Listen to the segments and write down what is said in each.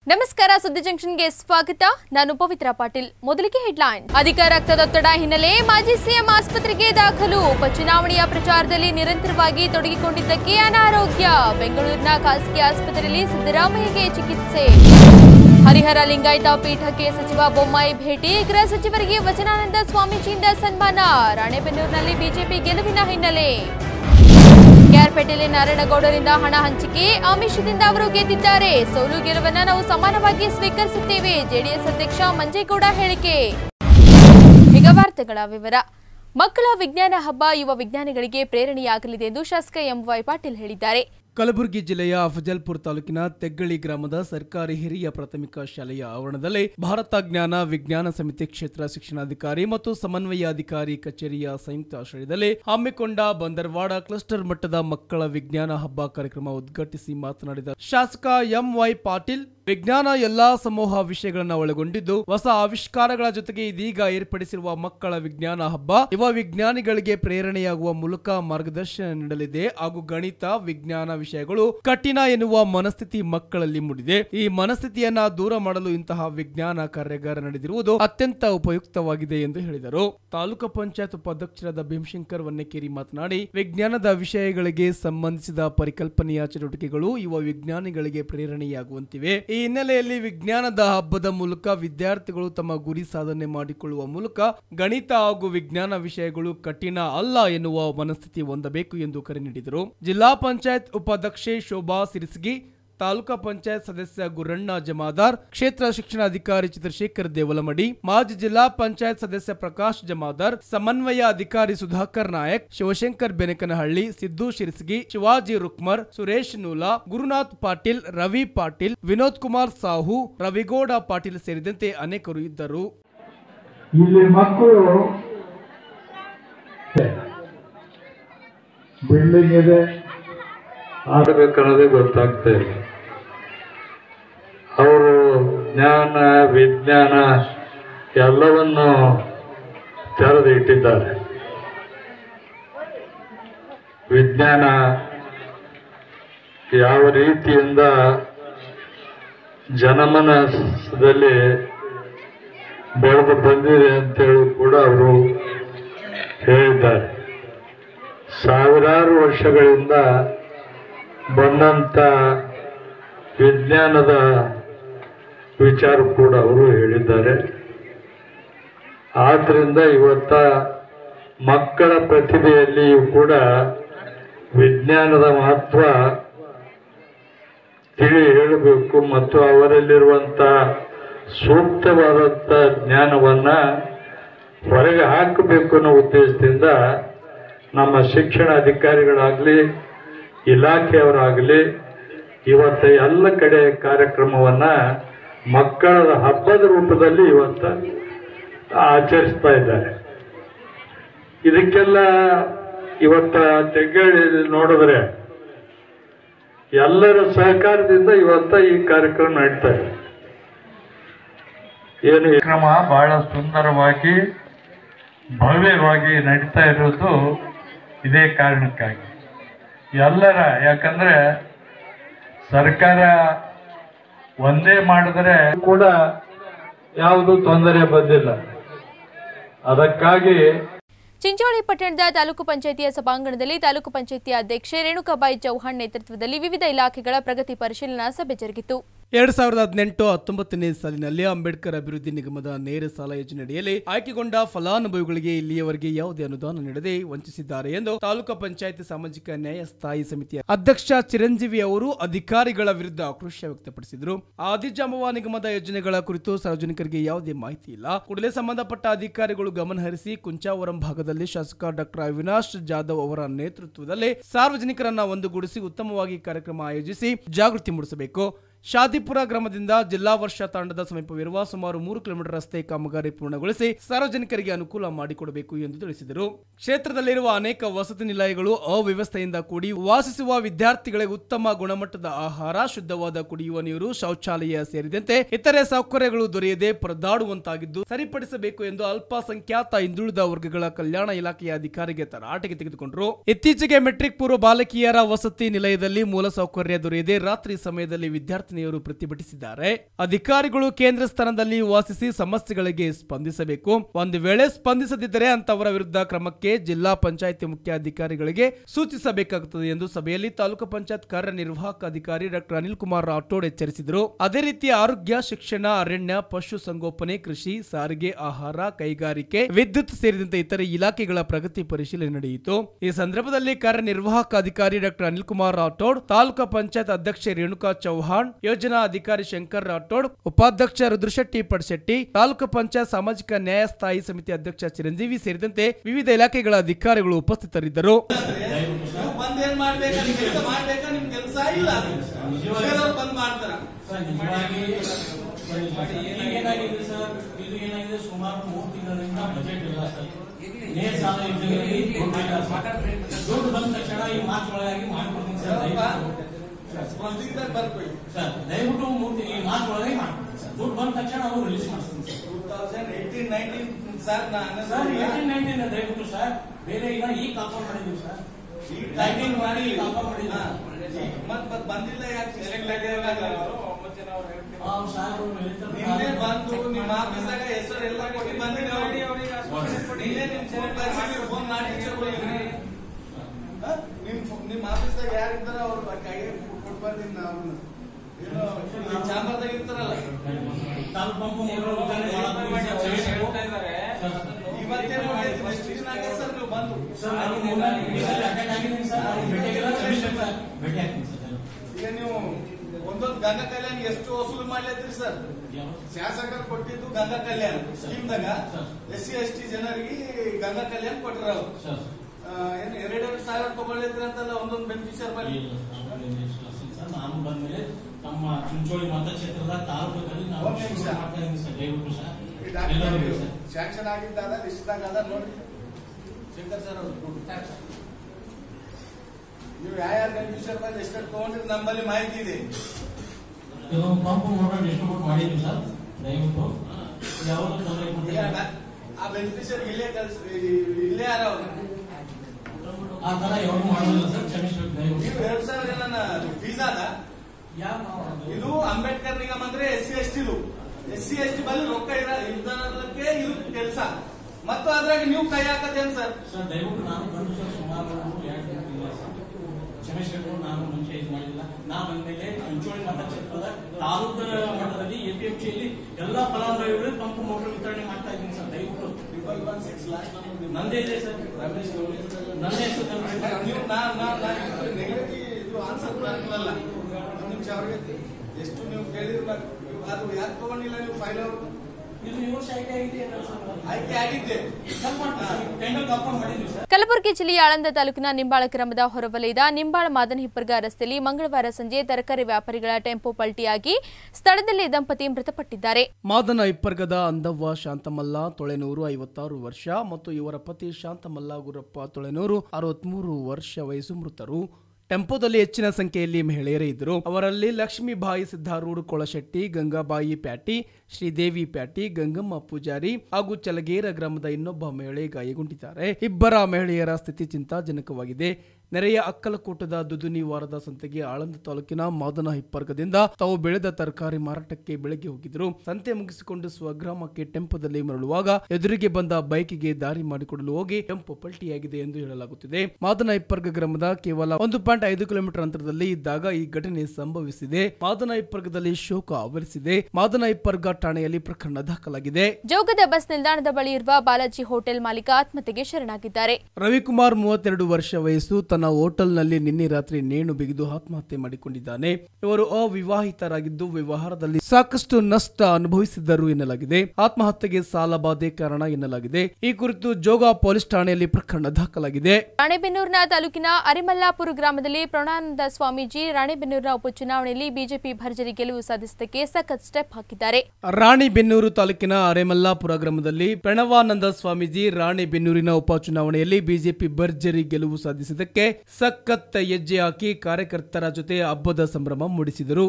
ನಮಸ್ಕಾರ ಸುದ್ದಿ ಜಂಕ್ಷನ್ಗೆ ಸ್ವಾಗತ ನಾನು ಪವಿತ್ರ ಪಾಟೀಲ್ ಮೊದಲಿಗೆ ಹೆಡ್ಲೈನ್ ಅಧಿಕ ರಕ್ತದೊತ್ತಡ ಹಿನ್ನೆಲೆ ಮಾಜಿ ಸಿಎಂ ಆಸ್ಪತ್ರೆಗೆ ದಾಖಲು ಉಪಚುನಾವಣೆಯ ಪ್ರಚಾರದಲ್ಲಿ ನಿರಂತರವಾಗಿ ತೊಡಗಿಕೊಂಡಿದ್ದಕ್ಕೆ ಅನಾರೋಗ್ಯ ಬೆಂಗಳೂರಿನ ಖಾಸಗಿ ಆಸ್ಪತ್ರೆಯಲ್ಲಿ ಸಿದ್ದರಾಮಯ್ಯಗೆ ಚಿಕಿತ್ಸೆ ಹರಿಹರ ಲಿಂಗಾಯತ ಪೀಠಕ್ಕೆ ಸಚಿವ ಬೊಮ್ಮಾಯಿ ಭೇಟಿ ಗೃಹ ಸಚಿವರಿಗೆ ವಚನಾನಂದ ಸ್ವಾಮೀಜಿಯಿಂದ ಸನ್ಮಾನ ರಾಣೆಬೆನ್ನೂರಿನಲ್ಲಿ ಬಿಜೆಪಿ ಗೆಲುವಿನ ಹಿನ್ನೆಲೆ ಕೆಆರ್ಪೇಟೆಯಲ್ಲಿ ನಾರಾಯಣಗೌಡರಿಂದ ಹಣ ಹಂಚಿಕೆ ಆಮಿಷದಿಂದ ಅವರು ಗೆದ್ದಿದ್ದಾರೆ ಸೋಲು ಗೆಲುವನ್ನ ನಾವು ಸಮಾನವಾಗಿ ಸ್ವೀಕರಿಸುತ್ತೇವೆ ಜೆಡಿಎಸ್ ಅಧ್ಯಕ್ಷ ಮಂಜೇಗೌಡ ಹೇಳಿಕೆ ಈಗ ವಾರ್ತೆಗಳ ವಿವರ ಮಕ್ಕಳ ವಿಜ್ಞಾನ ಹಬ್ಬ ಯುವ ವಿಜ್ಞಾನಿಗಳಿಗೆ ಪ್ರೇರಣೆಯಾಗಲಿದೆ ಎಂದು ಶಾಸಕ ಎಂವೈ ಪಾಟೀಲ್ ಹೇಳಿದ್ದಾರೆ ಕಲಬುರಗಿ ಜಿಲ್ಲೆಯ ಅಫಜಲ್ಪುರ್ ತಾಲೂಕಿನ ತೆಗ್ಗಳಿ ಗ್ರಾಮದ ಸರ್ಕಾರಿ ಹಿರಿಯ ಪ್ರಾಥಮಿಕ ಶಾಲೆಯ ಆವರಣದಲ್ಲಿ ಭಾರತ ಜ್ಞಾನ ವಿಜ್ಞಾನ ಸಮಿತಿ ಕ್ಷೇತ್ರ ಶಿಕ್ಷಣಾಧಿಕಾರಿ ಮತ್ತು ಸಮನ್ವಯ ಅಧಿಕಾರಿ ಕಚೇರಿಯ ಸಂಯುಕ್ತ ಆಶ್ರಯದಲ್ಲಿ ಹಮ್ಮಿಕೊಂಡ ಬಂದರ್ವಾಡ ಕ್ಲಸ್ಟರ್ ಮಟ್ಟದ ಮಕ್ಕಳ ವಿಜ್ಞಾನ ಹಬ್ಬ ಕಾರ್ಯಕ್ರಮ ಉದ್ಘಾಟಿಸಿ ಮಾತನಾಡಿದ ಶಾಸಕ ಎಂ ವೈ ಪಾಟೀಲ್ ವಿಜ್ಞಾನ ಎಲ್ಲಾ ಸಮೂಹ ವಿಷಯಗಳನ್ನು ಒಳಗೊಂಡಿದ್ದು ಹೊಸ ಆವಿಷ್ಕಾರಗಳ ಜೊತೆಗೆ ಇದೀಗ ಏರ್ಪಡಿಸಿರುವ ಮಕ್ಕಳ ವಿಜ್ಞಾನ ಹಬ್ಬ ಯುವ ವಿಜ್ಞಾನಿಗಳಿಗೆ ಪ್ರೇರಣೆಯಾಗುವ ಮೂಲಕ ಮಾರ್ಗದರ್ಶನ ನೀಡಲಿದೆ ಹಾಗೂ ಗಣಿತ ವಿಜ್ಞಾನ ವಿಷಯಗಳು ಕಠಿಣ ಎನ್ನುವ ಮನಸ್ಥಿತಿ ಮಕ್ಕಳಲ್ಲಿ ಮೂಡಿದೆ ಈ ಮನಸ್ಥಿತಿಯನ್ನ ದೂರ ಮಾಡಲು ಇಂತಹ ವಿಜ್ಞಾನ ಕಾರ್ಯಾಗಾರ ನಡೆದಿರುವುದು ಅತ್ಯಂತ ಉಪಯುಕ್ತವಾಗಿದೆ ಎಂದು ಹೇಳಿದರು ತಾಲೂಕು ಪಂಚಾಯತ್ ಉಪಾಧ್ಯಕ್ಷರಾದ ಭೀಮಶಂಕರ್ ವನ್ನೇಕೇರಿ ಮಾತನಾಡಿ ವಿಜ್ಞಾನದ ವಿಷಯಗಳಿಗೆ ಸಂಬಂಧಿಸಿದ ಪರಿಕಲ್ಪನೆಯ ಚಟುವಟಿಕೆಗಳು ಯುವ ವಿಜ್ಞಾನಿಗಳಿಗೆ ಪ್ರೇರಣೆಯಾಗುವಂತಿವೆ ಈ ಹಿನ್ನೆಲೆಯಲ್ಲಿ ವಿಜ್ಞಾನದ ಹಬ್ಬದ ಮೂಲಕ ವಿದ್ಯಾರ್ಥಿಗಳು ತಮ್ಮ ಗುರಿ ಸಾಧನೆ ಮಾಡಿಕೊಳ್ಳುವ ಮೂಲಕ ಗಣಿತ ಹಾಗೂ ವಿಜ್ಞಾನ ವಿಷಯಗಳು ಕಠಿಣ ಅಲ್ಲ ಎನ್ನುವ ಮನಸ್ಥಿತಿ ಹೊಂದಬೇಕು ಎಂದು ಕರೆ ನೀಡಿದರು ಜಿಲ್ಲಾ ಪಂಚಾಯತ್ ಉಪಾಧ್ಯಕ್ಷೆ ಶೋಭಾ ಸಿರಿಸಗಿ ತಾಲೂಕಾ ಪಂಚಾಯತ್ ಸದಸ್ಯ ಗುರಣ್ಣ ಜಮಾದಾರ್ ಕ್ಷೇತ್ರ ಶಿಕ್ಷಣಾಧಿಕಾರಿ ಚಂದ್ರಶೇಖರ್ ದೇವಲಮಡಿ ಮಾಜಿ ಜಿಲ್ಲಾ ಪಂಚಾಯತ್ ಸದಸ್ಯ ಪ್ರಕಾಶ್ ಜಮಾದಾರ್ ಸಮನ್ವಯ ಅಧಿಕಾರಿ ಸುಧಾಕರ್ ನಾಯಕ್ ಶಿವಶಂಕರ್ ಬೆನಕನಹಳ್ಳಿ ಸಿದ್ದು ಶಿರಸಗಿ ಶಿವಾಜಿ ರುಕ್ಮರ್ ಸುರೇಶ್ ನೂಲಾ ಗುರುನಾಥ್ ಪಾಟೀಲ್ ರವಿ ಪಾಟೀಲ್ ವಿನೋದ್ ಕುಮಾರ್ ಸಾಹು ರವಿಗೌಡ ಪಾಟೀಲ್ ಸೇರಿದಂತೆ ಅನೇಕರು ಇದ್ದರು ಇಲ್ಲಿ ಮಕ್ಕಳು ಬಿಲ್ಡಿಂಗ್ ಇದೆ ಆಡಬೇಕನ್ನೋದೇ ಗೊತ್ತಾಗ್ತಾ ಇಲ್ಲ ಅವರು ಜ್ಞಾನ ವಿಜ್ಞಾನ ಎಲ್ಲವನ್ನು ತೆರೆದು ಇಟ್ಟಿದ್ದಾರೆ ವಿಜ್ಞಾನ ಯಾವ ರೀತಿಯಿಂದ ಜನಮನಸ್ಸದಲ್ಲಿ ಬೆಳೆದು ಬಂದಿದೆ ಅಂತೇಳಿ ಕೂಡ ಅವರು ಹೇಳಿದ್ದಾರೆ ಸಾವಿರಾರು ವರ್ಷಗಳಿಂದ ಬಂದಂತ ವಿಜ್ಞಾನದ ವಿಚಾರ ಕೂಡ ಅವರು ಹೇಳಿದ್ದಾರೆ ಆದ್ರಿಂದ ಇವತ್ತ ಮಕ್ಕಳ ಪ್ರತಿಭೆಯಲ್ಲಿಯೂ ಕೂಡ ವಿಜ್ಞಾನದ ಮಹತ್ವ ತಿಳಿ ಹೇಳಬೇಕು ಮತ್ತು ಅವರಲ್ಲಿರುವಂತ ಸೂಕ್ತವಾದಂಥ ಜ್ಞಾನವನ್ನ ಹೊರಗೆ ಹಾಕಬೇಕು ಅನ್ನೋ ಉದ್ದೇಶದಿಂದ ನಮ್ಮ ಶಿಕ್ಷಣ ಅಧಿಕಾರಿಗಳಾಗಲಿ ಇಲಾಖೆಯವರಾಗಲಿ ಇವತ್ತು ಎಲ್ಲ ಕಡೆ ಕಾರ್ಯಕ್ರಮವನ್ನ ಮಕ್ಕಳ ಹಬ್ಬದ ರೂಪದಲ್ಲಿ ಇವತ್ತು ಆಚರಿಸ್ತಾ ಇದ್ದಾರೆ ಇದಕ್ಕೆಲ್ಲ ಇವತ್ತ ತೆಗ್ಗಳಿ ನೋಡಿದ್ರೆ ಎಲ್ಲರ ಸಹಕಾರದಿಂದ ಇವತ್ತ ಈ ಕಾರ್ಯಕ್ರಮ ನಡೀತಾ ಇದೆ ಏನು ಈ ಕ್ರಮ ಬಹಳ ಸುಂದರವಾಗಿ ಭವ್ಯವಾಗಿ ನಡೀತಾ ಇರೋದು ಇದೇ ಕಾರಣಕ್ಕಾಗಿ ಎಲ್ಲರ ಯಾಕಂದ್ರೆ ಸರ್ಕಾರ ಒಂದೇ ಮಾಡಿದ್ರೆ ಕೂಡ ಯಾವುದು ತೊಂದರೆ ಬಂದಿಲ್ಲ ಅದಕ್ಕಾಗಿ ಚಿಂಚೋಳಿ ಪಟ್ಟಣದ ತಾಲೂಕು ಪಂಚಾಯಿತಿಯ ಸಭಾಂಗಣದಲ್ಲಿ ತಾಲೂಕು ಪಂಚಾಯಿತಿ ಅಧ್ಯಕ್ಷೆ ರೇಣುಕಾಬಾಯಿ ಚೌಹಾಣ್ ನೇತೃತ್ವದಲ್ಲಿ ವಿವಿಧ ಇಲಾಖೆಗಳ ಪ್ರಗತಿ ಪರಿಶೀಲನಾ ಸಭೆ ಜರುಗಿತು ಎರಡ್ ಸಾವಿರದ ಹದಿನೆಂಟು ಹತ್ತೊಂಬತ್ತನೇ ಸಾಲಿನಲ್ಲಿ ಅಂಬೇಡ್ಕರ್ ಅಭಿವೃದ್ಧಿ ನಿಗಮದ ನೇರ ಸಾಲ ಯೋಜನೆಯಡಿಯಲ್ಲಿ ಆಯ್ಕೆಗೊಂಡ ಫಲಾನುಭವಿಗಳಿಗೆ ಇಲ್ಲಿಯವರೆಗೆ ಯಾವುದೇ ಅನುದಾನ ನೀಡದೆ ವಂಚಿಸಿದ್ದಾರೆ ಎಂದು ತಾಲೂಕು ಪಂಚಾಯತ್ ಸಾಮಾಜಿಕ ನ್ಯಾಯ ಸ್ಥಾಯಿ ಸಮಿತಿಯ ಅಧ್ಯಕ್ಷ ಚಿರಂಜೀವಿ ಅವರು ಅಧಿಕಾರಿಗಳ ವಿರುದ್ಧ ಆಕ್ರೋಶ ವ್ಯಕ್ತಪಡಿಸಿದರು ಆದಿಜಾಮವ ನಿಗಮದ ಯೋಜನೆಗಳ ಕುರಿತು ಸಾರ್ವಜನಿಕರಿಗೆ ಯಾವುದೇ ಮಾಹಿತಿ ಇಲ್ಲ ಕೂಡಲೇ ಸಂಬಂಧಪಟ್ಟ ಅಧಿಕಾರಿಗಳು ಗಮನ ಹರಿಸಿ ಕುಂಚಾವರಂ ಭಾಗದಲ್ಲಿ ಶಾಸಕ ಡಾಕ್ಟರ್ ಅವಿನಾಶ್ ಜಾಧವ್ ಅವರ ನೇತೃತ್ವದಲ್ಲಿ ಸಾರ್ವಜನಿಕರನ್ನ ಒಂದುಗೂಡಿಸಿ ಉತ್ತಮವಾಗಿ ಕಾರ್ಯಕ್ರಮ ಆಯೋಜಿಸಿ ಜಾಗೃತಿ ಮೂಡಿಸಬೇಕು ಶಾದಿಪುರ ಗ್ರಾಮದಿಂದ ಜಿಲ್ಲಾ ವರ್ಷ ತಾಂಡದ ಸಮೀಪವಿರುವ ಸುಮಾರು ಮೂರು ಕಿಲೋಮೀಟರ್ ರಸ್ತೆ ಕಾಮಗಾರಿ ಪೂರ್ಣಗೊಳಿಸಿ ಸಾರ್ವಜನಿಕರಿಗೆ ಅನುಕೂಲ ಮಾಡಿಕೊಡಬೇಕು ಎಂದು ತಿಳಿಸಿದರು ಕ್ಷೇತ್ರದಲ್ಲಿರುವ ಅನೇಕ ವಸತಿ ನಿಲಯಗಳು ಅವ್ಯವಸ್ಥೆಯಿಂದ ಕೂಡಿ ವಾಸಿಸುವ ವಿದ್ಯಾರ್ಥಿಗಳಿಗೆ ಉತ್ತಮ ಗುಣಮಟ್ಟದ ಆಹಾರ ಶುದ್ಧವಾದ ಕುಡಿಯುವ ನೀರು ಶೌಚಾಲಯ ಸೇರಿದಂತೆ ಇತರೆ ಸೌಕರ್ಯಗಳು ದೊರೆಯದೆ ಪರದಾಡುವಂತಾಗಿದ್ದು ಸರಿಪಡಿಸಬೇಕು ಎಂದು ಅಲ್ಪಸಂಖ್ಯಾತ ಹಿಂದುಳಿದ ವರ್ಗಗಳ ಕಲ್ಯಾಣ ಇಲಾಖೆಯ ಅಧಿಕಾರಿಗೆ ತರಾಟೆಗೆ ತೆಗೆದುಕೊಂಡರು ಇತ್ತೀಚೆಗೆ ಮೆಟ್ರಿಕ್ ಪೂರ್ವ ಬಾಲಕಿಯರ ವಸತಿ ನಿಲಯದಲ್ಲಿ ಮೂಲಸೌಕರ್ಯ ದೊರೆಯದೆ ರಾತ್ರಿ ಸಮಯದಲ್ಲಿ ವಿದ್ಯಾರ್ಥಿ ವಿದ್ಯಾರ್ಥಿನಿಯರು ಪ್ರತಿಭಟಿಸಿದ್ದಾರೆ ಅಧಿಕಾರಿಗಳು ಕೇಂದ್ರ ಸ್ಥಾನದಲ್ಲಿ ವಾಸಿಸಿ ಸಮಸ್ಯೆಗಳಿಗೆ ಸ್ಪಂದಿಸಬೇಕು ಒಂದು ವೇಳೆ ಸ್ಪಂದಿಸದಿದ್ದರೆ ಅಂತವರ ವಿರುದ್ಧ ಕ್ರಮಕ್ಕೆ ಜಿಲ್ಲಾ ಪಂಚಾಯಿತಿ ಮುಖ್ಯಾಧಿಕಾರಿಗಳಿಗೆ ಸೂಚಿಸಬೇಕಾಗುತ್ತದೆ ಎಂದು ಸಭೆಯಲ್ಲಿ ತಾಲೂಕು ಪಂಚಾಯತ್ ಕಾರ್ಯನಿರ್ವಾಹಕ ಅಧಿಕಾರಿ ಡಾಕ್ಟರ್ ಅನಿಲ್ ಕುಮಾರ್ ರಾಠೋಡ್ ಎಚ್ಚರಿಸಿದರು ಅದೇ ರೀತಿ ಆರೋಗ್ಯ ಶಿಕ್ಷಣ ಅರಣ್ಯ ಪಶು ಸಂಗೋಪನೆ ಕೃಷಿ ಸಾರಿಗೆ ಆಹಾರ ಕೈಗಾರಿಕೆ ವಿದ್ಯುತ್ ಸೇರಿದಂತೆ ಇತರೆ ಇಲಾಖೆಗಳ ಪ್ರಗತಿ ಪರಿಶೀಲನೆ ನಡೆಯಿತು ಈ ಸಂದರ್ಭದಲ್ಲಿ ಕಾರ್ಯನಿರ್ವಾಹಕ ಅಧಿಕಾರಿ ಡಾಕ್ಟರ್ ಅನಿಲ್ ಕುಮಾರ್ ರಾಠೋಡ್ ತಾಲೂಕು ಪಂಚಾಯತ್ ಅಧ್ಯಕ್ಷೆ ರೇಣುಕಾ ಚೌಹಾಣ್ ಯೋಜನಾ ಅಧಿಕಾರಿ ಶಂಕರ್ ರಾಠೋಡ್ ಉಪಾಧ್ಯಕ್ಷ ರುದ್ರಶೆಟ್ಟಿ ಪಡ್ಶೆಟ್ಟಿ ತಾಲೂಕು ಪಂಚಾಯತ್ ಸಾಮಾಜಿಕ ನ್ಯಾಯ ಸ್ಥಾಯಿ ಸಮಿತಿ ಅಧ್ಯಕ್ಷ ಚಿರಂಜೀವಿ ಸೇರಿದಂತೆ ವಿವಿಧ ಇಲಾಖೆಗಳ ಅಧಿಕಾರಿಗಳು ಉಪಸ್ಥಿತರಿದ್ದರು ನೀವು ಬಂದ್ ಏನ್ ಮಾಡ್ಬೇಕಾ ನಿಮ್ ಕೆಲಸ ಮಾಡ್ಬೇಕಾ ನಿಮ್ ಕೆಲಸ ಇಲ್ಲ ಬೇರೆಯವ್ರು ಬಂದ್ ಮಾಡ್ತಾರ ಸರ್ ನಿಜವಾಗಿ ಸರ್, ನಿಜವಾಗಿ ಈಗ ಏನಾಗಿದೆ ಸರ್ ಇದು ಏನಾಗಿದೆ ಸುಮಾರು ಮೂರು ತಿಂಗಳಿಂದ ಬಜೆಟ್ ಇಲ್ಲ ಸರ್ ನೇರ ಸಾಲ ಯೋಜನೆಯಲ್ಲಿ ದುಡ್ಡು ಇಲ್ಲ ಸರ್. ದುಡ್ಡು ಬಂದ ತಕ್ಷಣ ಈ ಮಾರ್ಚ್ ಒಳಗಾಗಿ ಮಾಡ್ಕೊಡ್ತೀನಿ ಸರ್ ದಯವಿಟ್ಟು. ಸ್ಪರ್ಧಿಸಿದಾಗ ಬರ್ಬೇಕು ಸರ್ ದಯವಿಟ್ಟು ಮೂರು ತಿಂಗಳು ಈ ಮಾರ್ಚ್ ಒಳಗಾಗಿ ಮಾಡ್ಕೊಡ್ತೀನಿ ಸರ್ ದುಡ್ಡು ಬಂದ ತಕ್ಷಣ ಅವ್ರು ರಿಲೀಸ್ ಮಾಡ್ತೀನಿ sir two thousand eighteen nineteen sir sir eighteen nineteen ದಯವಿಟ್ಟು ಸರ್ ಬೇರೆ ಈಗ ಈಗ ಕಾಲ್ಫಾರ್ ಮಾಡಿದ್ದೀವಿ ಸರ್ ಟೈಪಿಂಗ್ ಮಾಡಿ ಕಾಲ್ಫಾರ್ ಮಾಡಿದ್ದೀವಿ ಮತ್ ಮತ್ ಬಂದಿಲ್ಲ ಯಾಕೆ ಅವ್ರು ಸಾರ್ ಅವ್ರು ಹೇಳ್ತಾರೆ ನಿನ್ನೆ ಬಂದು ನಿಮ್ಮ ಆಫೀಸಾಗ ಹೆಸರು ಎಲ್ಲ ಕೊಟ್ಟು ಬಂದಿಲ್ಲ ನಿನ್ನೆ ನಿಮ್ ಸೂಪರ್ವೈಸರ್ಗೆ ಫೋನ್ ಮಾಡಿ ಇಚ್ಛೆ ನಿಮ್ ನಿಮ್ ಆಫೀಸ್ದಾಗ ಯಾರು ಇರ್ತಾರ ಅವ್ರ ಕೈಗೆ ಕೊಟ್ಟು ಬಂದಿನಿ ನಾವು ಏನೋ ಇಲ್ಲಿ ಚಾಂಬರ್ದಾಗ ಇರ್ತಾರಲ್ಲ ತಾಲೂಕು ಪಂಪ್ ಮೂರು ವಿಧಾನ ಇವತ್ತೇ ನೋಡಿದ್ವಿ ಎಷ್ಟು ದಿನ ಆಗೈತೆ ಸರ್ ನೀವು ಬಂದು ಸರ್ ನಾನು ಮೂರ್ನಾಲ್ಕು ದಿವಸದಲ್ಲಿ ಅಟೆಂಡ್ ಆಗಿದ್ದೀನಿ ಸರ್ ಅವ್ರು ಭೇಟಿಯಾಗಿಲ್ಲ ಕ್ಷಮಿಸಿ ಸರ್ ಭೇಟಿ ಆಗ್ತೀನಿ ಸರ್ ಈಗ ನೀವು ಒಂದೊಂದು ಗಂಗಾ ಕಲ್ಯಾಣ ಎಷ್ಟು ವಸೂಲು ಮಾಡ್ಲತ್ರಿ ಸರ್ ಶಾಸಕರು ಕೊಟ್ಟಿದ್ದು ಗಂಗಾ ಕಲ್ಯಾಣ ಸ್ಕೀಮ್ದಾಗ ಎಸ್ ಸಿ ಎಸ್ ಟಿ ಜನರಿಗೆ ಗಂಗಾ ಕಲ್ಯಾಣ ಕೊಟ್ಟರ ಅವ್ರು ಸರ್ ಆ, ಏನು ಎರಡೆರಡು ಸಾವಿರ ತಗೊಳ್ಳೈತ್ರಿ ಅಂತಲ್ಲ ಒಂದೊಂದು ಬೆನಿಫಿಷಿಯರ್ ಬಳಿ ಇಲ್ಲ ಸರ್ ಸರ್ ನಾನು ಬಂದ್ಮೇಲೆ ನಮ್ಮ ಚುಂಚೋಳಿ ಮತಕ್ಷೇತ್ರದ ತಾಲೂಕಲ್ಲಿ ನಾವು ಒಂದ್ ನಿಮಿಷ. ಶುರು ಮಾಡ್ತಾ ಇದ್ದೀನಿ ಸರ್ ದಯವಿಟ್ಟು ಸರ್ ಈ ಡಾಕ್ಯುಮೆಂಟ್ ಎಲ್ಲರಿಗೂ ಸರ್ ಶಾಂಕ್ಷನ್ ಆಗಿದ್ದಾದ ಲಿಸ್ಟ್ದಾಗ ಅದ ನೋಡಿ ಶಂಕರ್ ಸರ್ ಅವರು ನೀವು ಯಾವ ಯಾವ ಬೆನಿಫಿಷಿಯರ್ ಮೇಲೆ ಎಷ್ಟು ತಗೊಂಡ್ರಿ ನಮ್ಮಲ್ಲಿ ಮಾಹಿತಿ ಇದೆ ಇದು ಪಂಪ್ ಮೋಟರ್ ಡಿಸ್ಟ್ರಿಬ್ಯೂಟ್ ಮಾಡಿದ್ದೀವಿ ಸರ್ ದಯವಿಟ್ಟು ಯಾವುದು ತೊಂದರೆ ಈಗ ಕೊಟ್ಟಿಲ್ಲ ನಾ- ಆ ಬೆನಿಫಿಷಿಯರ್ ಇಲ್ಲೇ ಕಲ್ಸ್ ಇಲ್ಲೇ ಯಾರ ಅವ್ರು ಆ ತರ ಯಾವುದು ಮಾಡೋದಿಲ್ಲ ಸರ್ ಕ್ಷಮಿಸಬೇಕು ದಯವಿಟ್ಟು ನೀವು ಎರಡ್ ಸಾವಿರ ನನ್ನ ಫೀಸ್ ಅದ ಯಾರು ನಾವು ಇದು ಅಂಬೇಡ್ಕರ್ ನಿಗಮ ಅಂದ್ರೆ S C S T S C S T ಬಲ್ಲಿ ರೊಕ್ಕ ಇರ ಇದ್ದಕ್ಕೆ ಇದು ಕೆಲಸ ಮತ್ತು ಅದ್ರಾಗ ನೀವು ಕೈ ಹಾಕದೇನ್ ಸರ್ ಸರ್ ದಯವಿಟ್ಟು ನಾನು ಬಂದು ಸರ್ ಸುಮಾರು ಎರಡು ತಿಂಗಳಿಲ್ಲ ಸರ್ ಕ್ಷಮಿಸಬೇಕು ನಾನು ಮುಂಚೆ ಇದು ಮಾಡಿಲ್ಲ ನಾ ಬಂದ್ಮೇಲೆ ಚುಂಚೋಳಿ ಮತಕ್ಷೇತ್ರದ ತಾಲೂಕು ಮಟ್ಟದಲ್ಲಿ ಎಪಿಎಂಸಿಯಲ್ಲಿ ಎಲ್ಲಾ ಫಲಾನುಭವಿಗಳು ಪಂಪ್ ಮೋಟರ್ ವಿತರಣೆ ಮಾಡ್ತಾ ಇದ್ದೀನಿ ಸರ್ ದಯವಿಟ್ಟು ಟ್ರಿಬಲ್ ಒನ್ ಸಿಕ್ಸ್ ಲಾಸ್ಟ್ ನಂದೇ ಇದೆ ಸರ್ ರಮೇಶ್ ಗೌಡಿ ನಂದೇ ಹೆಸರು ತಂದ್ಬಿಡಿ. ನೀವು ನಾ ನಾ ನಾ ನೆಗೆಟಿವ್ ಇದು ಆನ್ಸರ್ ಬರಲ್ಲ ಒಂದು ನಿಮಿಷ ಅವ್ರಿಗೆ ಎಷ್ಟು ನೀವು ಕೇಳಿದ್ರು ಅದು ಯಾಕೆ ತಗೊಂಡಿಲ್ಲ ನೀವು ಫೈಲ್ ಅವರು ಇದು ಈ ವರ್ಷ ಆಯ್ಕೆ ಆಗಿದೆ ಏನೋ ಸರ್ ಆಯ್ಕೆ ಆಗಿದ್ದೆ ಸ್ವಲ್ಪ ಟೆಂಡರ್ ಕಾಲ್ಫಾರ್ಮ್ ಮಾಡಿದ್ವಿ ಸರ್ ಕಲಬುರಗಿ ಜಿಲ್ಲೆಯ ಆಳಂದ ತಾಲೂಕಿನ ನಿಂಬಾಳ ಗ್ರಾಮದ ಹೊರವಲಯದ ನಿಂಬಾಳ ಮಾದನ ಹಿಪ್ಪರ್ಗ ರಸ್ತೆಯಲ್ಲಿ ಮಂಗಳವಾರ ಸಂಜೆ ತರಕಾರಿ ವ್ಯಾಪಾರಿಗಳ ಟೆಂಪೋ ಪಲ್ಟಿಯಾಗಿ ಸ್ಥಳದಲ್ಲಿ ದಂಪತಿ ಮೃತಪಟ್ಟಿದ್ದಾರೆ ಮಾದನ ಇಪ್ಪರ್ಗದ ಅಂದವ್ವ ಶಾಂತಮಲ್ಲ ತೊಳೆನೂರು ಐವತ್ತಾರು ವರ್ಷ ಮತ್ತು ಇವರ ಪತಿ ಶಾಂತಮಲ್ಲ ಗುರಪ್ಪ ತೊಳೆನೂರು ಅರವತ್ಮೂರು ವರ್ಷ ವಯಸ್ಸು ಮೃತರು ಟೆಂಪೋದಲ್ಲಿ ಹೆಚ್ಚಿನ ಸಂಖ್ಯೆಯಲ್ಲಿ ಮಹಿಳೆಯರೇ ಇದ್ದರು ಅವರಲ್ಲಿ ಲಕ್ಷ್ಮೀಬಾಯಿ ಸಿದ್ದಾರೂರು ಕೊಳಶೆಟ್ಟಿ ಗಂಗಾಬಾಯಿ ಪ್ಯಾಟಿ ಶ್ರೀದೇವಿ ಪ್ಯಾಟಿ ಗಂಗಮ್ಮ ಪೂಜಾರಿ ಹಾಗೂ ಚಲಗೇರ ಗ್ರಾಮದ ಇನ್ನೊಬ್ಬ ಮಹಿಳೆ ಗಾಯಗೊಂಡಿದ್ದಾರೆ ಇಬ್ಬರ ಮಹಿಳೆಯರ ಸ್ಥಿತಿ ಚಿಂತಾಜನಕವಾಗಿದೆ ನೆರೆಯ ಅಕ್ಕಲಕೋಟದ ದುದುನಿ ವಾರದ ಸಂತೆಗೆ ಆಳಂದ ತಾಲೂಕಿನ ಮಾದನ ಹಿಪ್ಪರ್ಗದಿಂದ ತಾವು ಬೆಳೆದ ತರಕಾರಿ ಮಾರಾಟಕ್ಕೆ ಬೆಳಗ್ಗೆ ಹೋಗಿದ್ರು ಸಂತೆ ಮುಗಿಸಿಕೊಂಡು ಸ್ವಗ್ರಾಮಕ್ಕೆ ಟೆಂಪೋದಲ್ಲಿ ಮರಳುವಾಗ ಎದುರಿಗೆ ಬಂದ ಬೈಕಿಗೆ ದಾರಿ ಮಾಡಿಕೊಡಲು ಹೋಗಿ ಟೆಂಪೋ ಪಲ್ಟಿಯಾಗಿದೆ ಎಂದು ಹೇಳಲಾಗುತ್ತಿದೆ ಮಾದನ ಹಿಪ್ಪರ್ಗ ಗ್ರಾಮದ ಕೇವಲ ಒಂದು ಪಾಯಿಂಟ್ ಐದು ಕಿಲೋಮೀಟರ್ ಅಂತರದಲ್ಲಿ ಇದ್ದಾಗ ಈ ಘಟನೆ ಸಂಭವಿಸಿದೆ ಮಾದನ ಹಿಪ್ಪರ್ಗದಲ್ಲಿ ಶೋಕ ಆವರಿಸಿದೆ ಮಾದನ ಹಿಪ್ಪರ್ಗ ಠಾಣೆಯಲ್ಲಿ ಪ್ರಕರಣ ದಾಖಲಾಗಿದೆ ಜೋಗದ ಬಸ್ ನಿಲ್ದಾಣದ ಬಳಿ ಇರುವ ಬಾಲಾಜಿ ಹೋಟೆಲ್ ಮಾಲೀಕ ಆತ್ಮಹತ್ಯೆಗೆ ಶರಣಾಗಿದ್ದಾರೆ ರವಿಕುಮಾರ್ ಮೂವತ್ತೆರಡು ವರ್ಷ ವಯಸ್ಸು ತನ್ನ ಹೋಟೆಲ್ನಲ್ಲಿ ನಿನ್ನೆ ರಾತ್ರಿ ನೇಣು ಬಿಗಿದು ಆತ್ಮಹತ್ಯೆ ಮಾಡಿಕೊಂಡಿದ್ದಾನೆ ಇವರು ಅವಿವಾಹಿತರಾಗಿದ್ದು ವ್ಯವಹಾರದಲ್ಲಿ ಸಾಕಷ್ಟು ನಷ್ಟ ಅನುಭವಿಸಿದ್ದರು ಎನ್ನಲಾಗಿದೆ ಆತ್ಮಹತ್ಯೆಗೆ ಸಾಲ ಬಾಧೆ ಕಾರಣ ಎನ್ನಲಾಗಿದೆ ಈ ಕುರಿತು ಜೋಗ ಪೊಲೀಸ್ ಠಾಣೆಯಲ್ಲಿ ಪ್ರಕರಣ ದಾಖಲಾಗಿದೆ ರಾಣೆಬೆನ್ನೂರಿನ ತಾಲೂಕಿನ ಅರಿಮಲ್ಲಾಪುರ ಗ್ರಾಮದಲ್ಲಿ ಪ್ರಣಾನಂದ ಸ್ವಾಮೀಜಿ ರಾಣೆಬೆನ್ನೂರಿನ ಉಪಚುನಾವಣೆಯಲ್ಲಿ ಬಿಜೆಪಿ ಭರ್ಜರಿ ಗೆಲುವು ಸಾಧಿಸಿದ್ದಕ್ಕೆ ಸಖತ್ ಸ್ಟೆಪ್ ಹಾಕಿದ್ದಾರೆ ರಾಣಿಬೆನ್ನೂರು ತಾಲೂಕಿನ ಅರೆಮಲ್ಲಾಪುರ ಗ್ರಾಮದಲ್ಲಿ ಪ್ರಣವಾನಂದ ಸ್ವಾಮೀಜಿ ರಾಣಿಬೆನ್ನೂರಿನ ಉಪಚುನಾವಣೆಯಲ್ಲಿ ಬಿಜೆಪಿ ಭರ್ಜರಿ ಗೆಲುವು ಸಾಧಿಸಿದ್ದಕ್ಕೆ ಸಖತ್ ಹೆಜ್ಜೆ ಹಾಕಿ ಕಾರ್ಯಕರ್ತರ ಜೊತೆ ಹಬ್ಬದ ಸಂಭ್ರಮ ಮೂಡಿಸಿದರು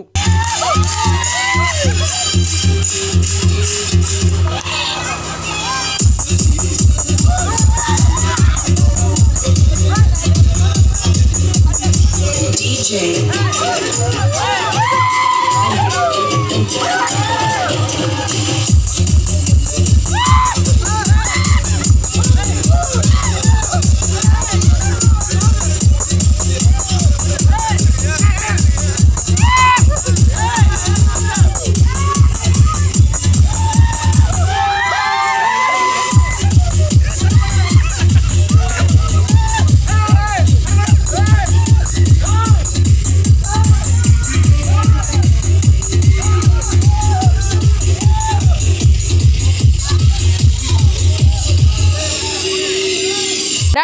DJ.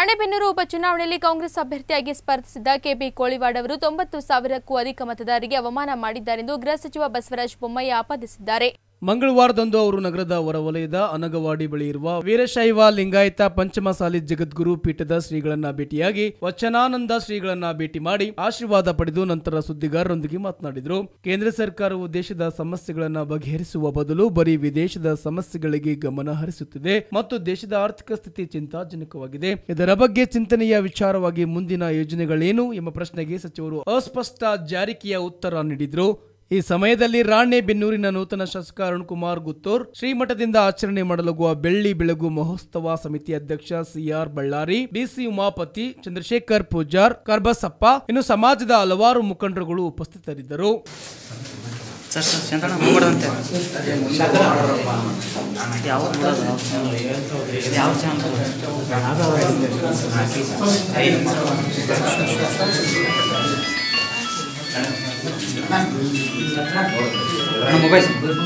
ರಾಣೆಬೆನ್ನೂರು ಉಪಚುನಾವಣೆಯಲ್ಲಿ ಕಾಂಗ್ರೆಸ್ ಅಭ್ಯರ್ಥಿಯಾಗಿ ಸ್ಪರ್ಧಿಸಿದ್ದ ಕೆಪಿ ಕೋಳಿವಾಡ್ ಅವರು ತೊಂಬತ್ತು ಸಾವಿರಕ್ಕೂ ಅಧಿಕ ಮತದಾರರಿಗೆ ಅವಮಾನ ಮಾಡಿದ್ದಾರೆಂದು ಗೃಹ ಸಚಿವ ಬಸವರಾಜ ಬೊಮ್ಮಾಯಿ ಆಪಾದಿಸಿದ್ದಾರೆ ಮಂಗಳವಾರದಂದು ಅವರು ನಗರದ ಹೊರವಲಯದ ಅನಗವಾಡಿ ಬಳಿ ಇರುವ ವೀರಶೈವ ಲಿಂಗಾಯತ ಪಂಚಮಸಾಲಿ ಜಗದ್ಗುರು ಪೀಠದ ಶ್ರೀಗಳನ್ನ ಭೇಟಿಯಾಗಿ ವಚನಾನಂದ ಶ್ರೀಗಳನ್ನ ಭೇಟಿ ಮಾಡಿ ಆಶೀರ್ವಾದ ಪಡೆದು ನಂತರ ಸುದ್ದಿಗಾರರೊಂದಿಗೆ ಮಾತನಾಡಿದರು ಕೇಂದ್ರ ಸರ್ಕಾರವು ದೇಶದ ಸಮಸ್ಯೆಗಳನ್ನ ಬಗೆಹರಿಸುವ ಬದಲು ಬರೀ ವಿದೇಶದ ಸಮಸ್ಯೆಗಳಿಗೆ ಗಮನ ಹರಿಸುತ್ತಿದೆ ಮತ್ತು ದೇಶದ ಆರ್ಥಿಕ ಸ್ಥಿತಿ ಚಿಂತಾಜನಕವಾಗಿದೆ ಇದರ ಬಗ್ಗೆ ಚಿಂತನೆಯ ವಿಚಾರವಾಗಿ ಮುಂದಿನ ಯೋಜನೆಗಳೇನು ಎಂಬ ಪ್ರಶ್ನೆಗೆ ಸಚಿವರು ಅಸ್ಪಷ್ಟ ಜಾರಿಕೆಯ ಉತ್ತರ ನೀಡಿದ್ರು ಈ ಸಮಯದಲ್ಲಿ ರಾಣೆಬೆನ್ನೂರಿನ ನೂತನ ಶಾಸಕ ಅರುಣ್ ಕುಮಾರ್ ಗುತ್ತೂರ್ ಶ್ರೀಮಠದಿಂದ ಆಚರಣೆ ಮಾಡಲಾಗುವ ಬೆಳ್ಳಿ ಬೆಳಗು ಮಹೋತ್ಸವ ಸಮಿತಿ ಅಧ್ಯಕ್ಷ ಸಿಆರ್ ಬಳ್ಳಾರಿ ಬಿಸಿ ಉಮಾಪತಿ ಚಂದ್ರಶೇಖರ್ ಪೂಜಾರ್ ಕರ್ಬಸಪ್ಪ ಇನ್ನು ಸಮಾಜದ ಹಲವಾರು ಮುಖಂಡರುಗಳು ಉಪಸ್ಥಿತರಿದ್ದರು ಸರ್ ಸರ್ ಶಂಕರಣ್ಣ ಹೋಗ್ಬಾರ್ದಂತೆ ಯಾವ್ದು ಬಿಡೋದು ಯಾವ ಚಾನಲ್ ಮೊಬೈಲ್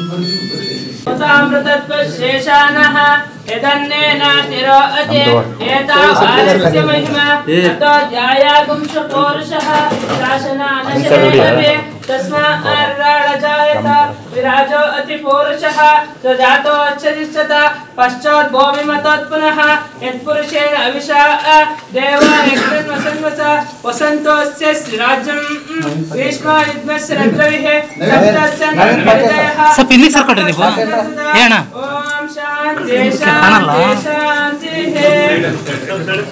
अमृतत्वशेषानः यदन्नेनातिरो अजे एतावारस्य महिमा ततो ध्यायागुंशपौरुषः शासनानशरे तस्मार्राडजायत विराजो अतिपौरुषः सजातो अच्छदिष्यत पश्चाद्भूमिमतोत् पुनः यत्पुरुषेण अविशा देवा यज्ञन्वसन्वस वसन्तोऽस्य राज्यम् ग्रीष्मायुग्मस्य रग्रविः सप्तस्य हृदयः ಸ್ವಲ್ಪ ಇಲ್ಲಿಗೆ ಸರ್ಕೊಟ್ರಿ ನೀವು ಹೇಳಣ್ಣ ಓಂ ಶಾಂತಿ ಕಾಣಲ್ಲ? ಶಾಂತಿ ಶಾಂತಿ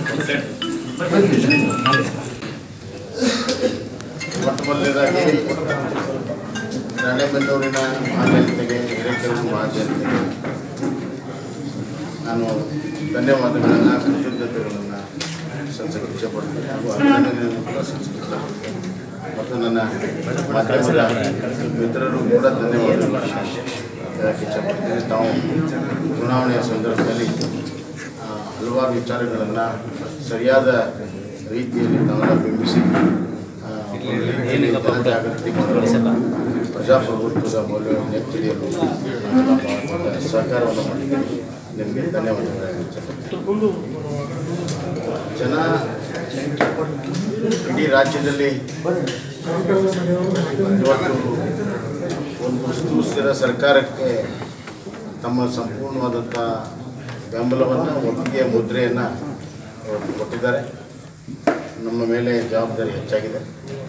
ಮೊಟ್ಟ ಮೊದಲನೇದಾಗಿ ರಾಣೆಬೆನ್ನೂರಿನ ಮಹಾಜನತೆಗೆ ಹಿರೇಕೆರೂರು ಮಹಾಜನತೆಗೆ ನಾನು ಧನ್ಯವಾದಗಳನ್ನು ಕೃತಜ್ಞತೆಗಳನ್ನು ಸಲ್ಲಿಸಕ್ಕೆ ಇಚ್ಛೆಪಡ್ತೇನೆ ಹಾಗೂ ಅಭಿನಂದನೆಯನ್ನು ಕೂಡ ಸಲ್ಲಿಸಕ್ಕೆ ಇಚ್ಛೆಪಡ್ತೇನೆ. ಮತ್ತು ನನ್ನ ಮಾಧ್ಯಮದ ಮಿತ್ರರು ಕೂಡ ಧನ್ಯವಾದಗಳನ್ನು ಹೇಳಕ್ಕೆ ಇಚ್ಛೆಪಡ್ತೇನೆ ತಾವು ಚುನಾವಣೆಯ ಸಂದರ್ಭದಲ್ಲಿ ಆ, ಹಲವಾರು ವಿಚಾರಗಳನ್ನು ಸರಿಯಾದ ರೀತಿಯಲ್ಲಿ ತಾವೆಲ್ಲ ಬಿಂಬಿಸಿ ಆ, ಒಂದು ರೀತಿಯಲ್ಲಿ ಜನಜಾಗೃತಿ ಮಾಡಲು ಪ್ರಜಾಪ್ರಭುತ್ವದ ಮೌಲ್ಯವನ್ನು ಎತ್ತಿ ಹಿಡಿಯಲು ನಾವೆಲ್ಲ ಬಹಳ ದೊಡ್ಡ ಸಹಕಾರವನ್ನು ಮಾಡಿದ್ದೀವಿ ನಿಮಗೆ ಧನ್ಯವಾದಗಳನ್ನು ಇಚ್ಛೆಪಡ್ತೇನೆ. ಜನ ಇಡೀ ರಾಜ್ಯದಲ್ಲಿ ಇವತ್ತು ಒಂದು ಸುಸ್ಥಿರ ಸರ್ಕಾರಕ್ಕೆ ತಮ್ಮ ಸಂಪೂರ್ಣವಾದಂಥ ಬೆಂಬಲವನ್ನು ಒಪ್ಪಿಗೆಯ ಮುದ್ರೆಯನ್ನು ಇವತ್ತು ಕೊಟ್ಟಿದ್ದಾರೆ ನಮ್ಮ ಮೇಲೆ ಜವಾಬ್ದಾರಿ ಹೆಚ್ಚಾಗಿದೆ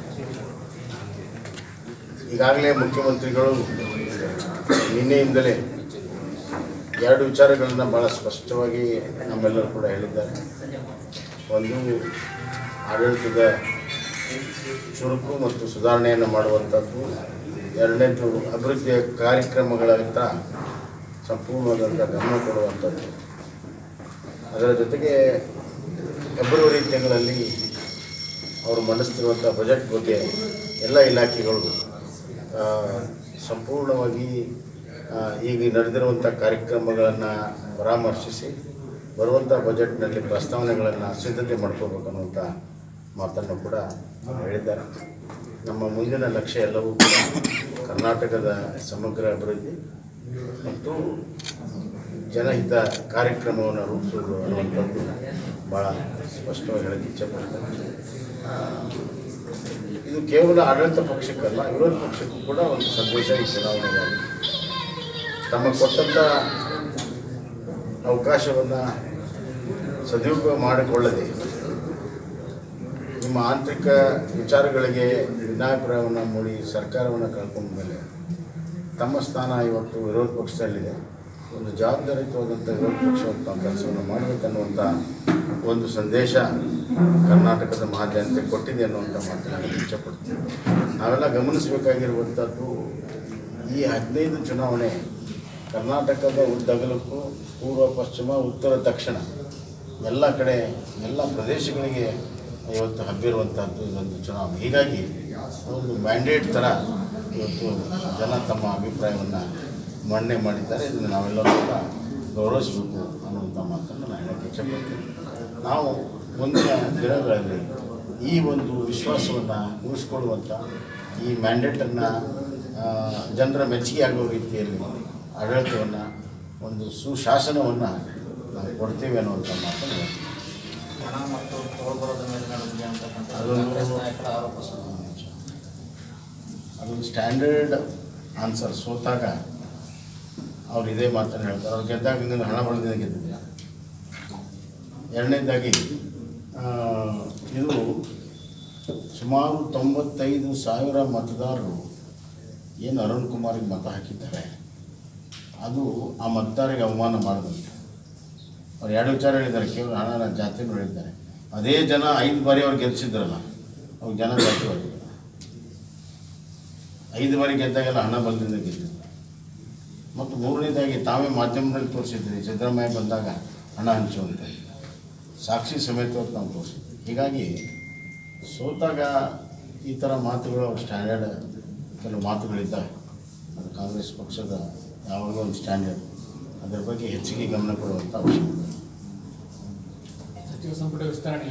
ಈಗಾಗಲೇ ಮುಖ್ಯಮಂತ್ರಿಗಳು ನಿನ್ನೆಯಿಂದಲೇ ಎರಡು ವಿಚಾರಗಳನ್ನು ಭಾಳ ಸ್ಪಷ್ಟವಾಗಿ ನಮ್ಮೆಲ್ಲರೂ ಕೂಡ ಹೇಳಿದ್ದಾರೆ ಒಂದು ಆಡಳಿತದ ಚುರುಕು ಮತ್ತು ಸುಧಾರಣೆಯನ್ನು ಮಾಡುವಂಥದ್ದು ಎರಡನೇದು ಅಭಿವೃದ್ಧಿಯ ಕಾರ್ಯಕ್ರಮಗಳತ್ತ ಸಂಪೂರ್ಣವಾದಂಥ ಗಮನ ಕೊಡುವಂಥದ್ದು ಅದರ ಜೊತೆಗೆ ಫೆಬ್ರವರಿ ತಿಂಗಳಲ್ಲಿ ಅವರು ಮಂಡಿಸ್ತಿರುವಂಥ ಬಜೆಟ್ ಬಗ್ಗೆ ಎಲ್ಲ ಇಲಾಖೆಗಳು ಆ, ಸಂಪೂರ್ಣವಾಗಿ ಆ, ಈಗ ನಡೆದಿರುವಂಥ ಕಾರ್ಯಕ್ರಮಗಳನ್ನು ಪರಾಮರ್ಶಿಸಿ ಬರುವಂಥ ಬಜೆಟ್ನಲ್ಲಿ ಪ್ರಸ್ತಾವನೆಗಳನ್ನು ಸಿದ್ಧತೆ ಮಾಡ್ಕೋಬೇಕು ಅನ್ನುವಂಥ ಮಾತನ್ನು ಕೂಡ ಹೇಳಿದ್ದಾರೆ ನಮ್ಮ ಮುಂದಿನ ಲಕ್ಷ್ಯ ಎಲ್ಲವೂ ಕೂಡ ಕರ್ನಾಟಕದ ಸಮಗ್ರ ಅಭಿವೃದ್ಧಿ ಮತ್ತು ಜನಹಿತ ಕಾರ್ಯಕ್ರಮವನ್ನು ರೂಪಿಸುವುದು ಅನ್ನುವಂಥದ್ದು ಭಾಳ ಸ್ಪಷ್ಟವಾಗಿ ಹೇಳಕ್ಕೆ ಇಚ್ಛೆಪಡ್ತೇನೆ ಆ, ಇದು ಕೇವಲ ಆಡಳಿತ ಪಕ್ಷಕ್ಕಲ್ಲ ವಿರೋಧ ಪಕ್ಷಕ್ಕೂ ಕೂಡ ಒಂದು ಸಂದೇಶ ಈ ಚುನಾವಣೆಗಾಗಿ ತಮ್ಮ ಕೊಟ್ಟಂಥ ಅವಕಾಶವನ್ನು ಸದುಪಯೋಗ ಮಾಡಿಕೊಳ್ಳದೆ ನಿಮ್ಮ ಆಂತರಿಕ ವಿಚಾರಗಳಿಗೆ ಭಿನ್ನಾಭಿಪ್ರಾಯವನ್ನು ಮೂಡಿ ಸರ್ಕಾರವನ್ನು ಕಳ್ಕೊಂಡ ಮೇಲೆ ತಮ್ಮ ಸ್ಥಾನ ಇವತ್ತು ವಿರೋಧ ಪಕ್ಷದಲ್ಲಿದೆ ಒಂದು ಜವಾಬ್ದಾರಿಯುತವಾದಂಥ ವಿರೋಧ ಪಕ್ಷವನ್ನು ತಾವು ಕೆಲಸವನ್ನು ಮಾಡಬೇಕನ್ನುವಂಥ ಒಂದು ಸಂದೇಶ ಕರ್ನಾಟಕದ ಮಹಾಜನತೆ ಕೊಟ್ಟಿದೆ ಅನ್ನುವಂಥ ಮಾತನ್ನು ನಾನು ಇಚ್ಛೆಪಡ್ತೀನಿ ನಾವೆಲ್ಲ ಗಮನಿಸಬೇಕಾಗಿರುವಂಥದ್ದು ಈ ಹದಿನೈದು ಚುನಾವಣೆ ಕರ್ನಾಟಕದ ಉದ್ದಗಲಕ್ಕೂ ಪೂರ್ವ ಪಶ್ಚಿಮ ಉತ್ತರ ದಕ್ಷಿಣ ಎಲ್ಲ ಕಡೆ ಎಲ್ಲ ಪ್ರದೇಶಗಳಿಗೆ ಇವತ್ತು ಹಬ್ಬಿರುವಂಥದ್ದು ಇದೊಂದು ಚುನಾವಣೆ ಹೀಗಾಗಿ ಒಂದು ಮ್ಯಾಂಡೇಟ್ ಥರ ಇವತ್ತು ಜನ ತಮ್ಮ ಅಭಿಪ್ರಾಯವನ್ನು ಮಂಡನೆ ಮಾಡಿದ್ದಾರೆ ಇದನ್ನು ನಾವೆಲ್ಲರೂ ಕೂಡ ಗೌರವಿಸಬೇಕು ಅನ್ನುವಂಥ ಮಾತನ್ನು ನಾನು ಹೇಳಕ್ಕೆ ಇಚ್ಛೆಪಡ್ತೀನಿ ನಾವು ಮುಂದಿನ ದಿನಗಳಲ್ಲಿ ಈ ಒಂದು ವಿಶ್ವಾಸವನ್ನು ಉಳಿಸ್ಕೊಳ್ಳುವಂಥ ಈ ಮ್ಯಾಂಡೇಟನ್ನು ಜನರ ಮೆಚ್ಚುಗೆ ಆಗುವ ರೀತಿಯಲ್ಲಿ ಆಡಳಿತವನ್ನು ಒಂದು ಸುಶಾಸನವನ್ನು ನಾವು ಕೊಡ್ತೇವೆ ಅನ್ನುವಂಥ ಮಾತನ್ನು ಹೇಳ್ತೀನಿ ಹಣ ಮತ್ತು ತಗೊಳ್ಬರೋದ್ರ ಮೇಲೆ ನಡೆದಿದೆ ಅಂತಕ್ಕಂಥ ಅದು- ಕಾಂಗ್ರೆಸ್ ನಾಯಕರ ಆರೋಪ ಸರ್ ಅದೊಂದು ಸ್ಟ್ಯಾಂಡರ್ಡ್ ಆನ್ಸರ್ ಸೋತಾಗ ಅವ್ರು ಇದೇ ಮಾತನ್ನು ಹೇಳ್ತಾರೆ ಅವ್ರು ಗೆದ್ದಾಗ ನೀನು ಹಣ ಬಳದಿಂದ ಗೆದ್ದಿಲ್ಲ ಎರಡನೇದಾಗಿ ಆ, ಇದು ಸುಮಾರು ತೊಂಬತ್ತೈದು ಸಾವಿರ ಮತದಾರರು ಏನು ಅರುಣ್ ಕುಮಾರಿಗೆ ಮತ ಹಾಕಿದ್ದಾರೆ ಅದು ಆ ಮತದಾರರಿಗೆ ಅವಮಾನ ಮಾಡಿದಂತೆ ಅವ್ರು ಎರಡು ವಿಚಾರ ಹೇಳಿದ್ದಾರೆ ಕೇವಲ ಹಣನ ಜಾತಿ ಹೇಳಿದ್ದಾರೆ ಅದೇ ಜನ ಐದು ಬಾರಿ ಅವ್ರು ಗೆಲ್ಲಿಸಿದ್ರಲ್ಲ ಅವ್ರು ಜನ ಜಾತಿ ಹೊರಟಿದ್ದಾರೆ ಐದು ಬಾರಿ ಗೆದ್ದಾಗೆಲ್ಲ ಹಣ ಬಲದಿಂದ ಗೆದ್ದಿದ್ರು ಮತ್ತು ಮೂರನೇದಾಗಿ ತಾವೇ ಮಾಧ್ಯಮದಲ್ಲಿ ತೋರಿಸಿದ್ರಿ ಸಿದ್ದರಾಮಯ್ಯ ಬಂದಾಗ ಹಣ ಹಂಚುವಂತೆ ಸಾಕ್ಷಿ ಸಮೇತವಾಗಿ ನಾವು ತೋರಿಸಿದ್ವಿ ಹೀಗಾಗಿ ಸೋತಾಗ ಈ ಥರ ಮಾತುಗಳು ಅವ್ರ ಸ್ಟ್ಯಾಂಡರ್ಡ್ ಕೆಲವು ಮಾತುಗಳಿದ್ದಾವೆ ಅದು ಕಾಂಗ್ರೆಸ್ ಪಕ್ಷದ ಯಾವಾಗಲೂ ಒಂದು ಸ್ಟ್ಯಾಂಡರ್ಡ್ ಅದರ ಬಗ್ಗೆ ಹೆಚ್ಚಿಗೆ ಗಮನ ಕೊಡುವಂಥ ಅವಶ್ಯಕತೆ ಇದೆ. ಸಚಿವ ಸಂಪುಟ ವಿಸ್ತರಣೆ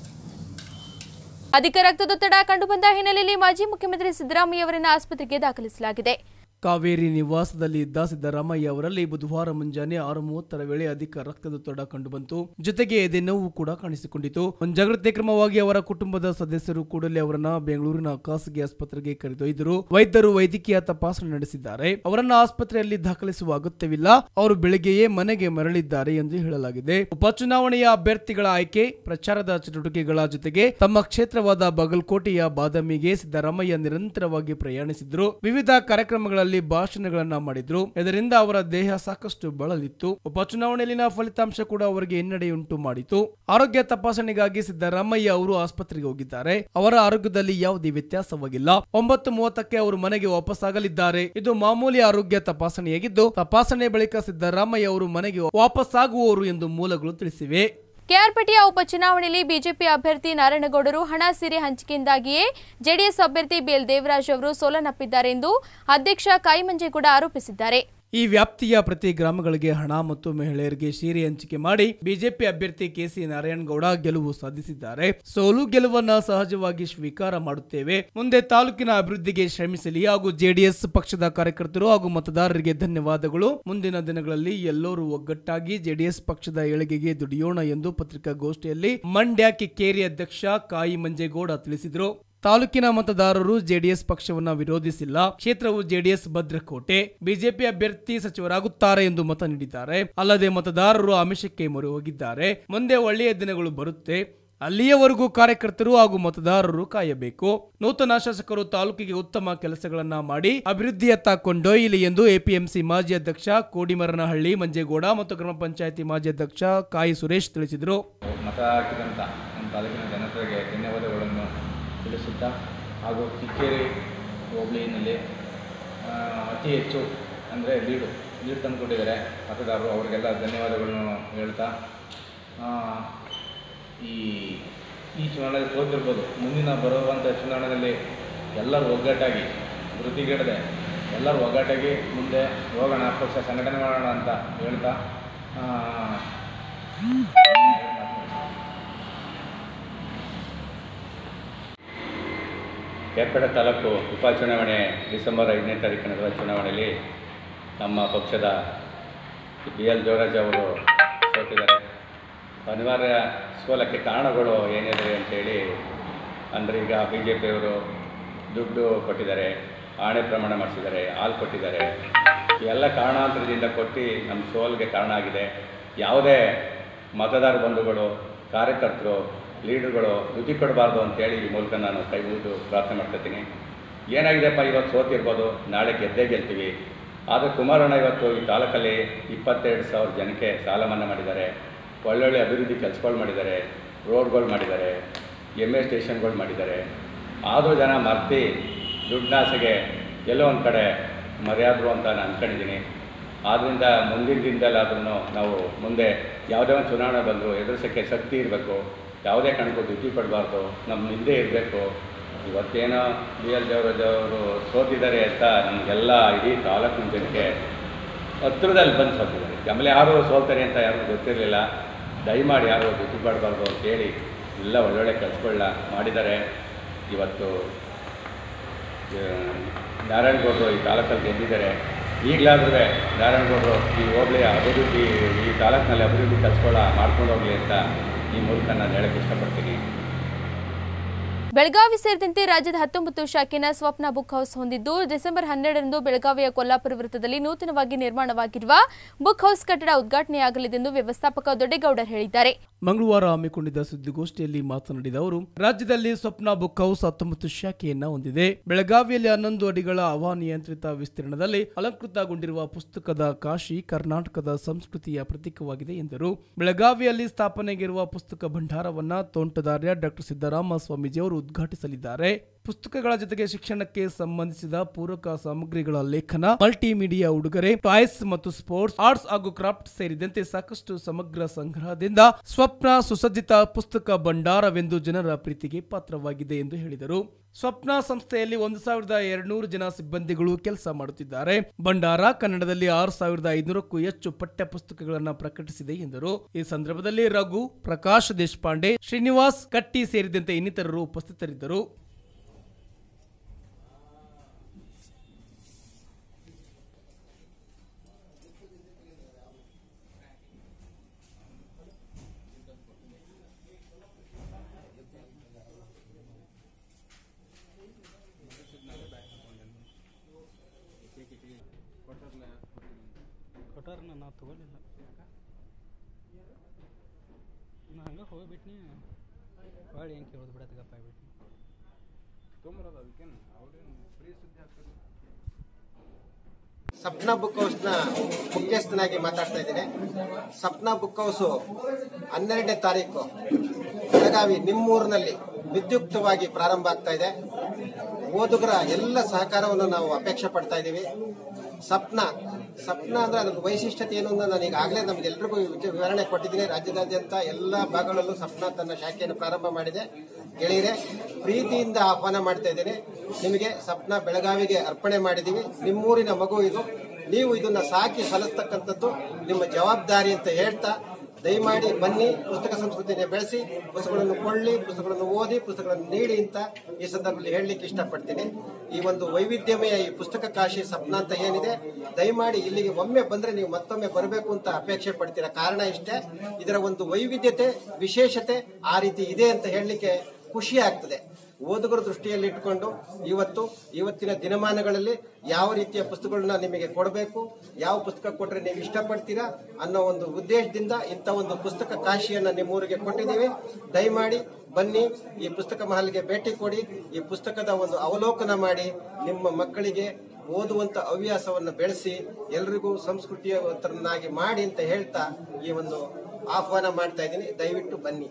ಅಧಿಕ ರಕ್ತದೊತ್ತಡ ಕಂಡುಬಂದ ಹಿನ್ನೆಲೆಯಲ್ಲಿ ಮಾಜಿ ಮುಖ್ಯಮಂತ್ರಿ ಸಿದ್ದರಾಮಯ್ಯ ಅವರನ್ನು ಆಸ್ಪತ್ರೆಗೆ ದಾಖಲಿಸಲಾಗಿದೆ ಕಾವೇರಿ ನಿವಾಸದಲ್ಲಿ ಇದ್ದ ಸಿದ್ದರಾಮಯ್ಯ ಅವರಲ್ಲಿ ಬುಧವಾರ ಮುಂಜಾನೆ ಆರು ಮೂವತ್ತರ ವೇಳೆ ಅಧಿಕ ರಕ್ತದೊತ್ತಡ ಕಂಡುಬಂತು ಜೊತೆಗೆ ಎದೆನೋವು ಕೂಡ ಕಾಣಿಸಿಕೊಂಡಿತು ಮುಂಜಾಗ್ರತೆ ಕ್ರಮವಾಗಿ ಅವರ ಕುಟುಂಬದ ಸದಸ್ಯರು ಕೂಡಲೇ ಅವರನ್ನ ಬೆಂಗಳೂರಿನ ಖಾಸಗಿ ಆಸ್ಪತ್ರೆಗೆ ಕರೆದೊಯ್ದರು ವೈದ್ಯರು ವೈದ್ಯಕೀಯ ತಪಾಸಣೆ ನಡೆಸಿದ್ದಾರೆ ಅವರನ್ನ ಆಸ್ಪತ್ರೆಯಲ್ಲಿ ದಾಖಲಿಸುವ ಅಗತ್ಯವಿಲ್ಲ ಅವರು ಬೆಳಗ್ಗೆಯೇ ಮನೆಗೆ ಮರಳಿದ್ದಾರೆ ಎಂದು ಹೇಳಲಾಗಿದೆ ಉಪಚುನಾವಣೆಯ ಅಭ್ಯರ್ಥಿಗಳ ಆಯ್ಕೆ ಪ್ರಚಾರದ ಚಟುವಟಿಕೆಗಳ ಜೊತೆಗೆ ತಮ್ಮ ಕ್ಷೇತ್ರವಾದ ಬಾಗಲಕೋಟೆಯ ಬಾದಾಮಿಗೆ ಸಿದ್ದರಾಮಯ್ಯ ನಿರಂತರವಾಗಿ ಪ್ರಯಾಣಿಸಿದ್ರು ವಿವಿಧ ಕಾರ್ಯಕ್ರಮಗಳಲ್ಲಿ ಭಾಷಣಗಳನ್ನ ಮಾಡಿದ್ರು ಇದರಿಂದ ಅವರ ದೇಹ ಸಾಕಷ್ಟು ಬಳಲಿತ್ತು ಉಪಚುನಾವಣೆಯಲ್ಲಿನ ಫಲಿತಾಂಶ ಕೂಡ ಅವರಿಗೆ ಹಿನ್ನಡೆಯುಂಟು ಮಾಡಿತು ಆರೋಗ್ಯ ತಪಾಸಣೆಗಾಗಿ ಸಿದ್ದರಾಮಯ್ಯ ಅವರು ಆಸ್ಪತ್ರೆಗೆ ಹೋಗಿದ್ದಾರೆ ಅವರ ಆರೋಗ್ಯದಲ್ಲಿ ಯಾವುದೇ ವ್ಯತ್ಯಾಸವಾಗಿಲ್ಲ ಒಂಬತ್ತು ಮೂವತ್ತಕ್ಕೆ ಅವರು ಮನೆಗೆ ವಾಪಸ್ಸಾಗಲಿದ್ದಾರೆ ಇದು ಮಾಮೂಲಿ ಆರೋಗ್ಯ ತಪಾಸಣೆಯಾಗಿದ್ದು ತಪಾಸಣೆ ಬಳಿಕ ಸಿದ್ದರಾಮಯ್ಯ ಅವರು ಮನೆಗೆ ವಾಪಸ್ಸಾಗುವವರು ಎಂದು ಮೂಲಗಳು ತಿಳಿಸಿವೆ ಕೆಆರ್ಪೇಟೆಯ ಉಪಚುನಾವಣೆಯಲ್ಲಿ ಬಿಜೆಪಿ ಅಭ್ಯರ್ಥಿ ನಾರಾಯಣಗೌಡರು ಹಣ ಸಿರಿ ಹಂಚಿಕೆಯಿಂದಾಗಿಯೇ ಜೆಡಿಎಸ್ ಅಭ್ಯರ್ಥಿ ಬಿಎಲ್ ದೇವರಾಜ್ ಅವರು ಸೋಲನ್ನಪ್ಪಿದ್ದಾರೆ ಎಂದು ಅಧ್ಯಕ್ಷ ಕಾಯಿಮಂಜೇಗೌಡ ಆರೋಪಿಸಿದ್ದಾರೆ ಈ ವ್ಯಾಪ್ತಿಯ ಪ್ರತಿ ಗ್ರಾಮಗಳಿಗೆ ಹಣ ಮತ್ತು ಮಹಿಳೆಯರಿಗೆ ಸೀರೆ ಹಂಚಿಕೆ ಮಾಡಿ ಬಿಜೆಪಿ ಅಭ್ಯರ್ಥಿ ಕೆಸಿ ನಾರಾಯಣಗೌಡ ಗೆಲುವು ಸಾಧಿಸಿದ್ದಾರೆ ಸೋಲು ಗೆಲುವನ್ನ ಸಹಜವಾಗಿ ಸ್ವೀಕಾರ ಮಾಡುತ್ತೇವೆ ಮುಂದೆ ತಾಲೂಕಿನ ಅಭಿವೃದ್ಧಿಗೆ ಶ್ರಮಿಸಲಿ ಹಾಗೂ ಜೆಡಿಎಸ್ ಪಕ್ಷದ ಕಾರ್ಯಕರ್ತರು ಹಾಗೂ ಮತದಾರರಿಗೆ ಧನ್ಯವಾದಗಳು ಮುಂದಿನ ದಿನಗಳಲ್ಲಿ ಎಲ್ಲರೂ ಒಗ್ಗಟ್ಟಾಗಿ ಜೆಡಿಎಸ್ ಪಕ್ಷದ ಏಳಿಗೆಗೆ ದುಡಿಯೋಣ ಎಂದು ಪತ್ರಿಕಾಗೋಷ್ಠಿಯಲ್ಲಿ ಮಂಡ್ಯ ಕಿಕ್ಕೇರಿ ಅಧ್ಯಕ್ಷ ಕಾಯಿ ಮಂಜೇಗೌಡ ತಿಳಿಸಿದರು ತಾಲೂಕಿನ ಮತದಾರರು ಜೆಡಿಎಸ್ ಪಕ್ಷವನ್ನ ವಿರೋಧಿಸಿಲ್ಲ ಕ್ಷೇತ್ರವು ಜೆಡಿಎಸ್ ಭದ್ರಕೋಟೆ ಬಿಜೆಪಿ ಅಭ್ಯರ್ಥಿ ಸಚಿವರಾಗುತ್ತಾರೆ ಎಂದು ಮತ ನೀಡಿದ್ದಾರೆ ಅಲ್ಲದೆ ಮತದಾರರು ಆಮಿಷಕ್ಕೆ ಮೊರೆ ಹೋಗಿದ್ದಾರೆ ಮುಂದೆ ಒಳ್ಳೆಯ ದಿನಗಳು ಬರುತ್ತೆ ಅಲ್ಲಿಯವರೆಗೂ ಕಾರ್ಯಕರ್ತರು ಹಾಗೂ ಮತದಾರರು ಕಾಯಬೇಕು ನೂತನ ಶಾಸಕರು ತಾಲೂಕಿಗೆ ಉತ್ತಮ ಕೆಲಸಗಳನ್ನ ಮಾಡಿ ಅಭಿವೃದ್ಧಿಯತ್ತ ಕೊಂಡೊಯ್ಯಲಿ ಎಂದು ಎಪಿಎಂಸಿ ಮಾಜಿ ಅಧ್ಯಕ್ಷ ಕೋಡಿಮರನಹಳ್ಳಿ ಮಂಜೇಗೌಡ ಮತ್ತು ಗ್ರಾಮ ಪಂಚಾಯಿತಿ ಮಾಜಿ ಅಧ್ಯಕ್ಷ ಕಾಯಿ ಸುರೇಶ್ ತಿಳಿಸಿದರು ಮತ ಹಾಕಿದಂಥ ನಮ್ಮ ತಾಲೂಕಿನ ಜನತೆಗೆ ಧನ್ಯವಾದಗಳನ್ನು ತಿಳಿಸುತ್ತಾ ಹಾಗೂ ಕಿಕ್ಕೇರಿ ಹೋಬಳಿನಲ್ಲಿ ಆ, ಅತಿ ಹೆಚ್ಚು ಅಂದರೆ ಲೀಡು ಲೀಡ್ ತಂದುಕೊಟ್ಟಿದ್ದಾರೆ ಮತದಾರರು ಅವರಿಗೆಲ್ಲ ಧನ್ಯವಾದಗಳನ್ನು ಹೇಳ್ತಾ ಆ, ಈ ಈ ಚುನಾವಣೆಯಲ್ಲಿ ಸೋತಿರ್ಬೋದು ಮುಂದಿನ ಬರುವಂಥ ಚುನಾವಣೆಯಲ್ಲಿ ಎಲ್ಲರೂ ಒಗ್ಗಟ್ಟಾಗಿ ವೃದ್ಧಿಗೆಡದೆ ಎಲ್ಲರೂ ಒಗ್ಗಟ್ಟಾಗಿ ಮುಂದೆ ಹೋಗೋಣ ಪಕ್ಷ ಸಂಘಟನೆ ಮಾಡೋಣ ಅಂತ ಹೇಳ್ತಾ ಆ, ಕೇರ್ಪೇಟೆ ತಾಲೂಕು ಉಪಚುನಾವಣೆ ಡಿಸೆಂಬರ್ ಐದನೇ ತಾರೀಕು ನಡೆದ ಚುನಾವಣೆಯಲ್ಲಿ ನಮ್ಮ ಪಕ್ಷದ ಬಿ ಎಲ್ ದೇವರಾಜ್ ಅವರು ಸೋತಿದ್ದಾರೆ ಅನಿವಾರ್ಯ ಸೋಲಕ್ಕೆ ಕಾರಣಗಳು ಏನಿದೆ ಅಂತೇಳಿ ಅಂದರೆ ಈಗ ಬಿ ಜೆ ಪಿಯವರು ದುಡ್ಡು ಕೊಟ್ಟಿದ್ದಾರೆ ಆಣೆ ಪ್ರಮಾಣ ಮಾಡಿಸಿದ್ದಾರೆ ಹಾಲು ಕೊಟ್ಟಿದ್ದಾರೆ ಇವೆಲ್ಲ ಕಾರಣಾಂತರದಿಂದ ಕೊಟ್ಟು ನಮ್ಮ ಸೋಲ್ಗೆ ಕಾರಣ ಆಗಿದೆ ಯಾವುದೇ ಮತದಾರ ಬಂಧುಗಳು ಕಾರ್ಯಕರ್ತರು ಲೀಡರ್ಗಳು ದುಡ್ಡು ಕೊಡಬಾರ್ದು ಅಂತೇಳಿ ಈ ಮೂಲಕ ನಾನು ಕೈ ಮುಗಿದು ಪ್ರಾರ್ಥನೆ ಮಾಡ್ಕೊತೀನಿ ಏನಾಗಿದೆಪ್ಪ ಇವತ್ತು ಸೋತಿರ್ಬೋದು ನಾಳೆ ಗೆದ್ದೇ ಗೆಲ್ತೀವಿ ಆದರೆ ಕುಮಾರಣ್ಣ ಇವತ್ತು ಈ ತಾಲೂಕಲ್ಲಿ ಇಪ್ಪತ್ತೆರಡು ಸಾವಿರ ಜನಕ್ಕೆ ಸಾಲ ಮನ್ನಾ ಮಾಡಿದ್ದಾರೆ ಒಳ್ಳೊಳ್ಳೆ ಅಭಿವೃದ್ಧಿ ಕೆಲಸಗಳು ಮಾಡಿದ್ದಾರೆ ರೋಡ್ಗಳು ಮಾಡಿದ್ದಾರೆ ಎಮ್ ಎ ಸ್ಟೇಷನ್ಗಳು ಮಾಡಿದ್ದಾರೆ ಆದರೂ ಜನ ಮರ್ತಿ ದುಡ್ಡಾಸೆಗೆ ಎಲ್ಲೋ ಒಂದು ಕಡೆ ಮರ್ಯಾದರು ಅಂತ ನಾನು ಅಂದ್ಕೊಂಡಿದ್ದೀನಿ ಆದ್ದರಿಂದ ಮುಂದಿನ ದಿನದಲ್ಲಾದ್ರೂ ನಾವು ಮುಂದೆ ಯಾವುದೇ ಒಂದು ಚುನಾವಣೆ ಬಂದರೂ ಎದುರಿಸೋಕ್ಕೆ ಶಕ್ತಿ ಇರಬೇಕು ಯಾವುದೇ ಕಾರಣಕ್ಕೂ ದುಡ್ಡು ಪಡಬಾರ್ದು ನಮ್ಮ ಹಿಂದೆ ಇರಬೇಕು ಇವತ್ತೇನೋ ಬಿ ಎಲ್ ದೇವರಾಜ್ ಅವರು ಸೋತಿದ್ದಾರೆ ಅಂತ ನಮಗೆಲ್ಲ ಇಡೀ ತಾಲೂಕಿನ ಜನಕ್ಕೆ ಹತ್ರದಲ್ಲಿ ಬಂದು ಸೋತಿದ್ದಾರೆ ಆಮೇಲೆ ಯಾರು ಸೋಲ್ತಾರೆ ಅಂತ ಯಾರಿಗೂ ಗೊತ್ತಿರಲಿಲ್ಲ ದಯಮಾಡಿ ಯಾರು ದುಡ್ಡು ಪಡಬಾರ್ದು ಅಂತೇಳಿ ಎಲ್ಲ ಒಳ್ಳೊಳ್ಳೆ ಕೆಲಸಗಳನ್ನ ಮಾಡಿದ್ದಾರೆ ಇವತ್ತು ಆ, ನಾರಾಯಣಗೌಡರು ಈ ತಾಲೂಕಲ್ಲಿ ಗೆದ್ದಿದ್ದಾರೆ ಈಗಲಾದ್ರೂ ನಾರಾಯಣಗೌಡರು ಈ ಹೋಬಳಿಯ ಅಭಿವೃದ್ಧಿ ಈ ತಾಲೂಕಿನಲ್ಲಿ ಅಭಿವೃದ್ಧಿ ಕೆಲಸಗಳ ಮಾಡ್ಕೊಂಡು ಹೋಗಲಿ ಅಂತ ಈ ಮೂಲಕ ನಾನು ಹೇಳಕ್ಕೆ ಇಷ್ಟಪಡ್ತೀನಿ ಬೆಳಗಾವಿ ಸೇರಿದಂತೆ ರಾಜ್ಯದ ಹತ್ತೊಂಬತ್ತು ಶಾಖೆನ ಸ್ವಪ್ನ ಬುಕ್ ಹೌಸ್ ಹೊಂದಿದ್ದು ಡಿಸೆಂಬರ್ ಹನ್ನೆರಡರಂದು ಬೆಳಗಾವಿಯ ಕೊಲ್ಲಾಪುರ ವೃತ್ತದಲ್ಲಿ ನೂತನವಾಗಿ ನಿರ್ಮಾಣವಾಗಿರುವ ಬುಕ್ ಹೌಸ್ ಕಟ್ಟಡ ಉದ್ಘಾಟನೆಯಾಗಲಿದೆ ಎಂದು ವ್ಯವಸ್ಥಾಪಕ ದೊಡ್ಡೇಗೌಡರ್ ಹೇಳಿದ್ದಾರೆ ಮಂಗಳವಾರ ಹಮ್ಮಿಕೊಂಡಿದ್ದ ಸುದ್ದಿಗೋಷ್ಠಿಯಲ್ಲಿ ಮಾತನಾಡಿದ ಅವರು ರಾಜ್ಯದಲ್ಲಿ ಸ್ವಪ್ನ ಬುಕ್ ಹೌಸ್ ಹತ್ತೊಂಬತ್ತು ಶಾಖೆಯನ್ನ ಹೊಂದಿದೆ ಬೆಳಗಾವಿಯಲ್ಲಿ ಹನ್ನೊಂದು ಅಡಿಗಳ ಹವಾನಿಯಂತ್ರಿತ ವಿಸ್ತೀರ್ಣದಲ್ಲಿ ಅಲಂಕೃತಗೊಂಡಿರುವ ಪುಸ್ತಕದ ಕಾಶಿ ಕರ್ನಾಟಕದ ಸಂಸ್ಕೃತಿಯ ಪ್ರತೀಕವಾಗಿದೆ ಎಂದರು ಬೆಳಗಾವಿಯಲ್ಲಿ ಸ್ಥಾಪನೆಗಿರುವ ಪುಸ್ತಕ ಭಂಡಾರವನ್ನ ತೋಂಟದಾರ್ಯ ಡಾಕ್ಟರ್ ಸಿದ್ದರಾಮ ಸ್ವಾಮೀಜಿ ಅವರು ಉದ್ಘಾಟಿಸಲಿದ್ದಾರೆ ಪುಸ್ತಕಗಳ ಜೊತೆಗೆ ಶಿಕ್ಷಣಕ್ಕೆ ಸಂಬಂಧಿಸಿದ ಪೂರಕ ಸಾಮಗ್ರಿಗಳ ಲೇಖನ ಮಲ್ಟಿಮೀಡಿಯಾ ಉಡುಗೊರೆ ಟಾಯ್ಸ್ ಮತ್ತು ಸ್ಪೋರ್ಟ್ಸ್ ಆರ್ಟ್ಸ್ ಹಾಗೂ ಕ್ರಾಫ್ಟ್ ಸೇರಿದಂತೆ ಸಾಕಷ್ಟು ಸಮಗ್ರ ಸಂಗ್ರಹದಿಂದ ಸ್ವಪ್ನ ಸುಸಜ್ಜಿತ ಪುಸ್ತಕ ಭಂಡಾರವೆಂದು ಜನರ ಪ್ರೀತಿಗೆ ಪಾತ್ರವಾಗಿದೆ ಎಂದು ಹೇಳಿದರು ಸ್ವಪ್ನ ಸಂಸ್ಥೆಯಲ್ಲಿ ಒಂದು ಸಾವಿರದ ಎರಡ್ನೂರು ಜನ ಸಿಬ್ಬಂದಿಗಳು ಕೆಲಸ ಮಾಡುತ್ತಿದ್ದಾರೆ ಭಂಡಾರ ಕನ್ನಡದಲ್ಲಿ ಆರು ಸಾವಿರದ ಐನೂರಕ್ಕೂ ಹೆಚ್ಚು ಪಠ್ಯ ಪುಸ್ತಕಗಳನ್ನು ಪ್ರಕಟಿಸಿದೆ ಎಂದರು ಈ ಸಂದರ್ಭದಲ್ಲಿ ರಘು ಪ್ರಕಾಶ್ ದೇಶಪಾಂಡೆ ಶ್ರೀನಿವಾಸ್ ಕಟ್ಟಿ ಸೇರಿದಂತೆ ಇನ್ನಿತರರು ಉಪಸ್ಥಿತರಿದ್ದರು ಕೊಟ್ಟಾರನ ನಾವು ತಗೊಳ್ಳಿಲ್ಲ ನಾ ಹಂಗೆ ಹೋಗ್ಬಿಟ್ನಿ ಹೊಳ್ಳಿ ಹೆಂಗೆ ಕೇಳೋದು ಬಿಡತ್ತಗಪ್ಪ ಆಗ್ಬಿಟ್ನಿ ತೊಂಬರೋದು ಅದಕ್ಕೇನು ಅವ್ರೇನು ಫ್ರೀ ಸುದ್ದಿ ಹಾಕ್ತಾರೆ ಸಪ್ನಾ ಬುಕ್ ಹೌಸ್ನ ಮುಖ್ಯಸ್ಥನಾಗಿ ಮಾತಾಡ್ತಾ ಇದ್ದೀನಿ ಸಪ್ನಾ ಬುಕ್ ಹೌಸು ಹನ್ನೆರಡನೇ ತಾರೀಕು ಬೆಳಗಾವಿ ನಿಮ್ಮೂರಿನಲ್ಲಿ ವಿದ್ಯುಕ್ತವಾಗಿ ಪ್ರಾರಂಭ ಆಗ್ತಾ ಇದೆ ಓದುಗರ ಎಲ್ಲ ಸಹಕಾರವನ್ನು ನಾವು ಅಪೇಕ್ಷೆ ಪಡ್ತಾ ಇದ್ದೀವಿ ಸಪ್ನ ಸಪ್ನ ಅಂದ್ರೆ ಅದ್ರ ವೈಶಿಷ್ಟ್ಯತೆ ಏನು ಅಂತ ನಾನು ಈಗಾಗಲೇ ನಮಗೆಲ್ರಿಗೂ ವಿಚ- ವಿವರಣೆ ಕೊಟ್ಟಿದ್ದೀನಿ ರಾಜ್ಯದಾದ್ಯಂತ ಎಲ್ಲ ಭಾಗಗಳಲ್ಲೂ ಸಪ್ನ ತನ್ನ ಶಾಖೆಯನ್ನು ಪ್ರಾರಂಭ ಮಾಡಿದೆ ಗೆಳೆಯರೆ ಪ್ರೀತಿಯಿಂದ ಆಹ್ವಾನ ಮಾಡ್ತಾ ಇದ್ದೀನಿ ನಿಮಗೆ ಸಪ್ನ ಬೆಳಗಾವಿಗೆ ಅರ್ಪಣೆ ಮಾಡಿದ್ದೀವಿ ನಿಮ್ಮೂರಿನ ಮಗು ಇದು ನೀವು ಇದನ್ನ ಸಾಕಿ ಸಲ್ಲಿಸ್ತಕ್ಕಂಥದ್ದು ನಿಮ್ಮ ಜವಾಬ್ದಾರಿ ಅಂತ ಹೇಳ್ತಾ ದಯಮಾಡಿ ಬನ್ನಿ ಪುಸ್ತಕ ಸಂಸ್ಕೃತಿಯನ್ನು ಬೆಳೆಸಿ ಪುಸ್ತಕಗಳನ್ನು ಕೊಳ್ಳಿ ಪುಸ್ತಕಗಳನ್ನು ಓದಿ ಪುಸ್ತಕಗಳನ್ನು ನೀಡಿ ಅಂತ ಈ ಸಂದರ್ಭದಲ್ಲಿ ಹೇಳಲಿಕ್ಕೆ ಇಷ್ಟಪಡ್ತೀನಿ ಈ ಒಂದು ವೈವಿಧ್ಯಮಯ ಈ ಪುಸ್ತಕ ಕಾಶಿ ಸಪ್ನ ಅಂತ ಏನಿದೆ ದಯಮಾಡಿ ಇಲ್ಲಿಗೆ ಒಮ್ಮೆ ಬಂದ್ರೆ ನೀವು ಮತ್ತೊಮ್ಮೆ ಬರಬೇಕು ಅಂತ ಅಪೇಕ್ಷೆ ಪಡ್ತೀರಾ ಕಾರಣ ಇಷ್ಟೇ ಇದರ ಒಂದು ವೈವಿಧ್ಯತೆ ವಿಶೇಷತೆ ಆ ರೀತಿ ಇದೆ ಅಂತ ಹೇಳಲಿಕ್ಕೆ ಖುಷಿ ಆಗ್ತದೆ ಓದುಗರ ದೃಷ್ಟಿಯಲ್ಲಿ ಇಟ್ಕೊಂಡು ಇವತ್ತು ಇವತ್ತಿನ ದಿನಮಾನಗಳಲ್ಲಿ ಯಾವ ರೀತಿಯ ಪುಸ್ತಕಗಳನ್ನ ನಿಮಗೆ ಕೊಡಬೇಕು ಯಾವ ಪುಸ್ತಕ ಕೊಟ್ರೆ ನೀವು ಇಷ್ಟಪಡ್ತೀರಾ ಅನ್ನೋ ಒಂದು ಉದ್ದೇಶದಿಂದ ಇಂಥ ಒಂದು ಪುಸ್ತಕ ಕಾಶಿಯನ್ನ ನಿಮ್ಮೂರಿಗೆ ಕೊಟ್ಟಿದ್ದೀವಿ ದಯಮಾಡಿ ಬನ್ನಿ ಈ ಪುಸ್ತಕ ಮಹಲ್ಗೆ ಭೇಟಿ ಕೊಡಿ ಈ ಪುಸ್ತಕದ ಒಂದು ಅವಲೋಕನ ಮಾಡಿ ನಿಮ್ಮ ಮಕ್ಕಳಿಗೆ ಓದುವಂತ ಹವ್ಯಾಸವನ್ನು ಬೆಳೆಸಿ ಎಲ್ರಿಗೂ ಸಂಸ್ಕೃತಿಯವರನ್ನಾಗಿ ಮಾಡಿ ಅಂತ ಹೇಳ್ತಾ ಈ ಒಂದು ಆಹ್ವಾನ ಮಾಡ್ತಾ ಇದ್ದೀನಿ ದಯವಿಟ್ಟು ಬನ್ನಿ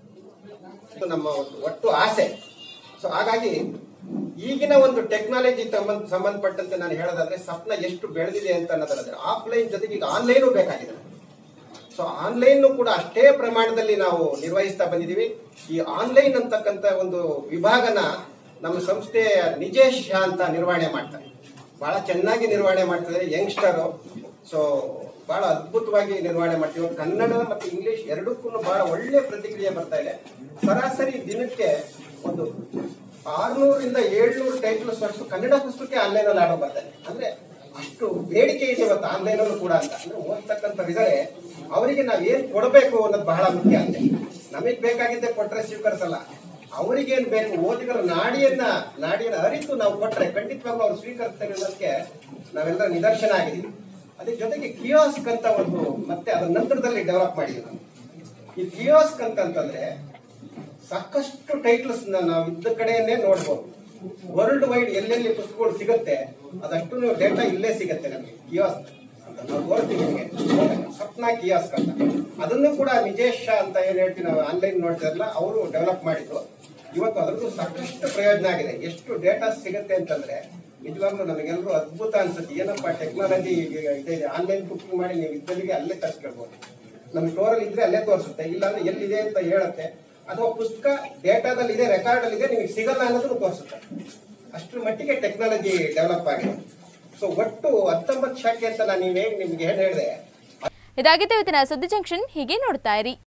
ಇದು ನಮ್ಮ ಒಂದು ಒಟ್ಟು ಆಸೆ ಸೊ ಹಾಗಾಗಿ ಈಗಿನ ಒಂದು ಟೆಕ್ನಾಲಜಿ ಸಂಬಂಧ ಸಂಬಂಧಪಟ್ಟಂತೆ ನಾನು ಹೇಳೋದಾದ್ರೆ ಸಪ್ನ ಎಷ್ಟು ಬೆಳೆದಿದೆ ಅಂತ ಅನ್ನೋದಾದ್ರೆ ಆಫ್ಲೈನ್ ಜೊತೆಗೆ ಈಗ ಆನ್ಲೈನು ಬೇಕಾಗಿದೆ ಸೊ ಆನ್ಲೈನ್ ಕೂಡ ಅಷ್ಟೇ ಪ್ರಮಾಣದಲ್ಲಿ ನಾವು ನಿರ್ವಹಿಸ್ತಾ ಬಂದಿದ್ದೀವಿ ಈ ಆನ್ಲೈನ್ ಅಂತಕ್ಕಂಥ ಒಂದು ವಿಭಾಗನ ನಮ್ಮ ಸಂಸ್ಥೆಯ ನಿಜೇಶ್ ಶಾ ಅಂತ ನಿರ್ವಹಣೆ ಮಾಡ್ತಾರೆ ಬಹಳ ಚೆನ್ನಾಗಿ ನಿರ್ವಹಣೆ ಮಾಡ್ತಿದ್ದಾರೆ ಯಂಗ್ಸ್ಟರ್ ಸೊ ಬಹಳ ಅದ್ಭುತವಾಗಿ ನಿರ್ವಹಣೆ ಮಾಡ್ತೀವಿ ಕನ್ನಡ ಮತ್ತು ಇಂಗ್ಲಿಷ್ ಎರಡಕ್ಕೂ ಬಹಳ ಒಳ್ಳೆ ಪ್ರತಿಕ್ರಿಯೆ ಬರ್ತಾ ಇದೆ ಸರಾಸರಿ ದಿನಕ್ಕೆ ಒಂದು ಆರ್ನೂರಿಂದ ಏಳ್ನೂರು ಟೈಟಲ್ಸ್ ಅಷ್ಟು ಕನ್ನಡ ಪುಸ್ತಕಕ್ಕೆ ಆನ್ಲೈನ್ ಅಲ್ಲಿ ಆಡೋ ಬರ್ತಾರೆ ಅಂದ್ರೆ ಅಷ್ಟು ಬೇಡಿಕೆ ಇದೆ ಇವತ್ತು ಆನ್ಲೈನ್ ಅಲ್ಲೂ ಕೂಡ ಅಂತ ಅಂದ್ರೆ ಓದ್ತಕ್ಕಂಥವ್ರಿದ್ದಾರೆ ಅವರಿಗೆ ನಾವ್ ಏನ್ ಕೊಡಬೇಕು ಅನ್ನೋದು ಬಹಳ ಮುಖ್ಯ ಅಂತೆ ನಮಗ್ ಬೇಕಾಗಿದ್ದೆ ಕೊಟ್ರೆ ಸ್ವೀಕರಿಸಲ್ಲ ಅವರಿಗೇನ್ ಬೇಕು ಓದಿಗರ ನಾಡಿಯನ್ನ ನಾಡಿಯನ್ನ ಅರಿತು ನಾವು ಕೊಟ್ರೆ ಖಂಡಿತವಾಗ್ಲೂ ಅವ್ರು ಸ್ವೀಕರಿಸ್ತಾರೆ ಅನ್ನೋದಕ್ಕೆ ನಾವೆಲ್ಲ ನಿದರ್ಶನ ಆಗಿದ್ದೀವಿ ಅದ್ರ ಜೊತೆಗೆ ಕಿಯೋಸ್ಕ್ ಅಂತ ಒಂದು ಮತ್ತೆ ಅದರ ನಂತರದಲ್ಲಿ ಡೆವಲಪ್ ಮಾಡಿದ್ವಿ ನಾವು ಈ ಕಿಯೋಸ್ಕ್ ಅಂತಂತಂದ್ರೆ ಸಾಕಷ್ಟು ಟೈಟಲ್ಸ್ ನಾವು ಇದ್ದ ಕಡೆಯನ್ನೇ ನೋಡ್ಬೋದು ವರ್ಲ್ಡ್ ವೈಡ್ ಎಲ್ಲೆಲ್ಲಿ ಪುಸ್ತಕಗಳು ಸಿಗುತ್ತೆ ಅದಷ್ಟು ಡೇಟಾ ಇಲ್ಲೇ ಸಿಗುತ್ತೆ ನಮಗೆ ಕಿಯಾಸ್ಕ್ ಅಂತ ನಾವು ತೋರಿಸ್ತೀವಿ ನಿಮಗೆ ಸಪ್ನಾ ಕಿಯಾಸ್ಕ್ ಅಂತ ಅದನ್ನು ಕೂಡ ನಿಜೇಶ್ ಶಾ ಅಂತ ಏನ್ ಹೇಳ್ತೀವಿ ನಾವು ಆನ್ಲೈನ್ ನೋಡ್ತಿರಲ್ಲ ಅವರು ಡೆವಲಪ್ ಮಾಡಿದ್ರು ಇವತ್ತು ಅದರದ್ದು ಸಾಕಷ್ಟು ಪ್ರಯೋಜನ ಆಗಿದೆ ಎಷ್ಟು ಡೇಟಾ ಸಿಗುತ್ತೆ ಅಂತಂದ್ರೆ ನಿಜವಾಗ್ಲೂ ನಮಗೆಲ್ಲರೂ ಅದ್ಭುತ ಅನ್ಸುತ್ತೆ ಏನಪ್ಪ ಟೆಕ್ನಾಲಜಿ ಇದೆ ಆನ್ಲೈನ್ ಬುಕಿಂಗ್ ಮಾಡಿ ನೀವು ಇದ್ದಲ್ಲಿಗೆ ಅಲ್ಲೇ ತರಿಸ್ಕೊಳ್ಬೋದು ನಮ್ಮ ಸ್ಟೋರಲ್ಲಿ ಇದ್ರೆ ಅಲ್ಲೇ ತೋರಿಸುತ್ತೆ ಇಲ್ಲಾಂದ್ರೆ ಎಲ್ಲಿದೆ ಅಂತ ಹೇಳುತ್ತೆ ಅಥವಾ ಪುಸ್ತಕ ಡೇಟಾದಲ್ಲಿ ಇದೆ ರೆಕಾರ್ಡ್ ಅಲ್ಲಿ ಇದೆ ನಿಮಗೆ ಸಿಗಲ್ಲ ಅನ್ನೋದನ್ನು ತೋರಿಸುತ್ತೆ ಅಷ್ಟರ ಮಟ್ಟಿಗೆ ಟೆಕ್ನಾಲಜಿ ಡೆವಲಪ್ ಆಗಿದೆ ಸೊ ಒಟ್ಟು ಹತ್ತೊಂಬತ್ತು ಶಾಖೆ ಅಂತ ನಾನು ನೀವ್ ಹೇಗೆ ನಿಮ್ಗೆ ಏನ್ ಹೇಳಿದೆ ಇದಾಗಿತ್ತು ಇವತ್ತಿನ ಸುದ್ದಿ ಜಂಕ್ಷನ್ ಹೀಗೆ ನೋಡ್ತಾ ಇರಿ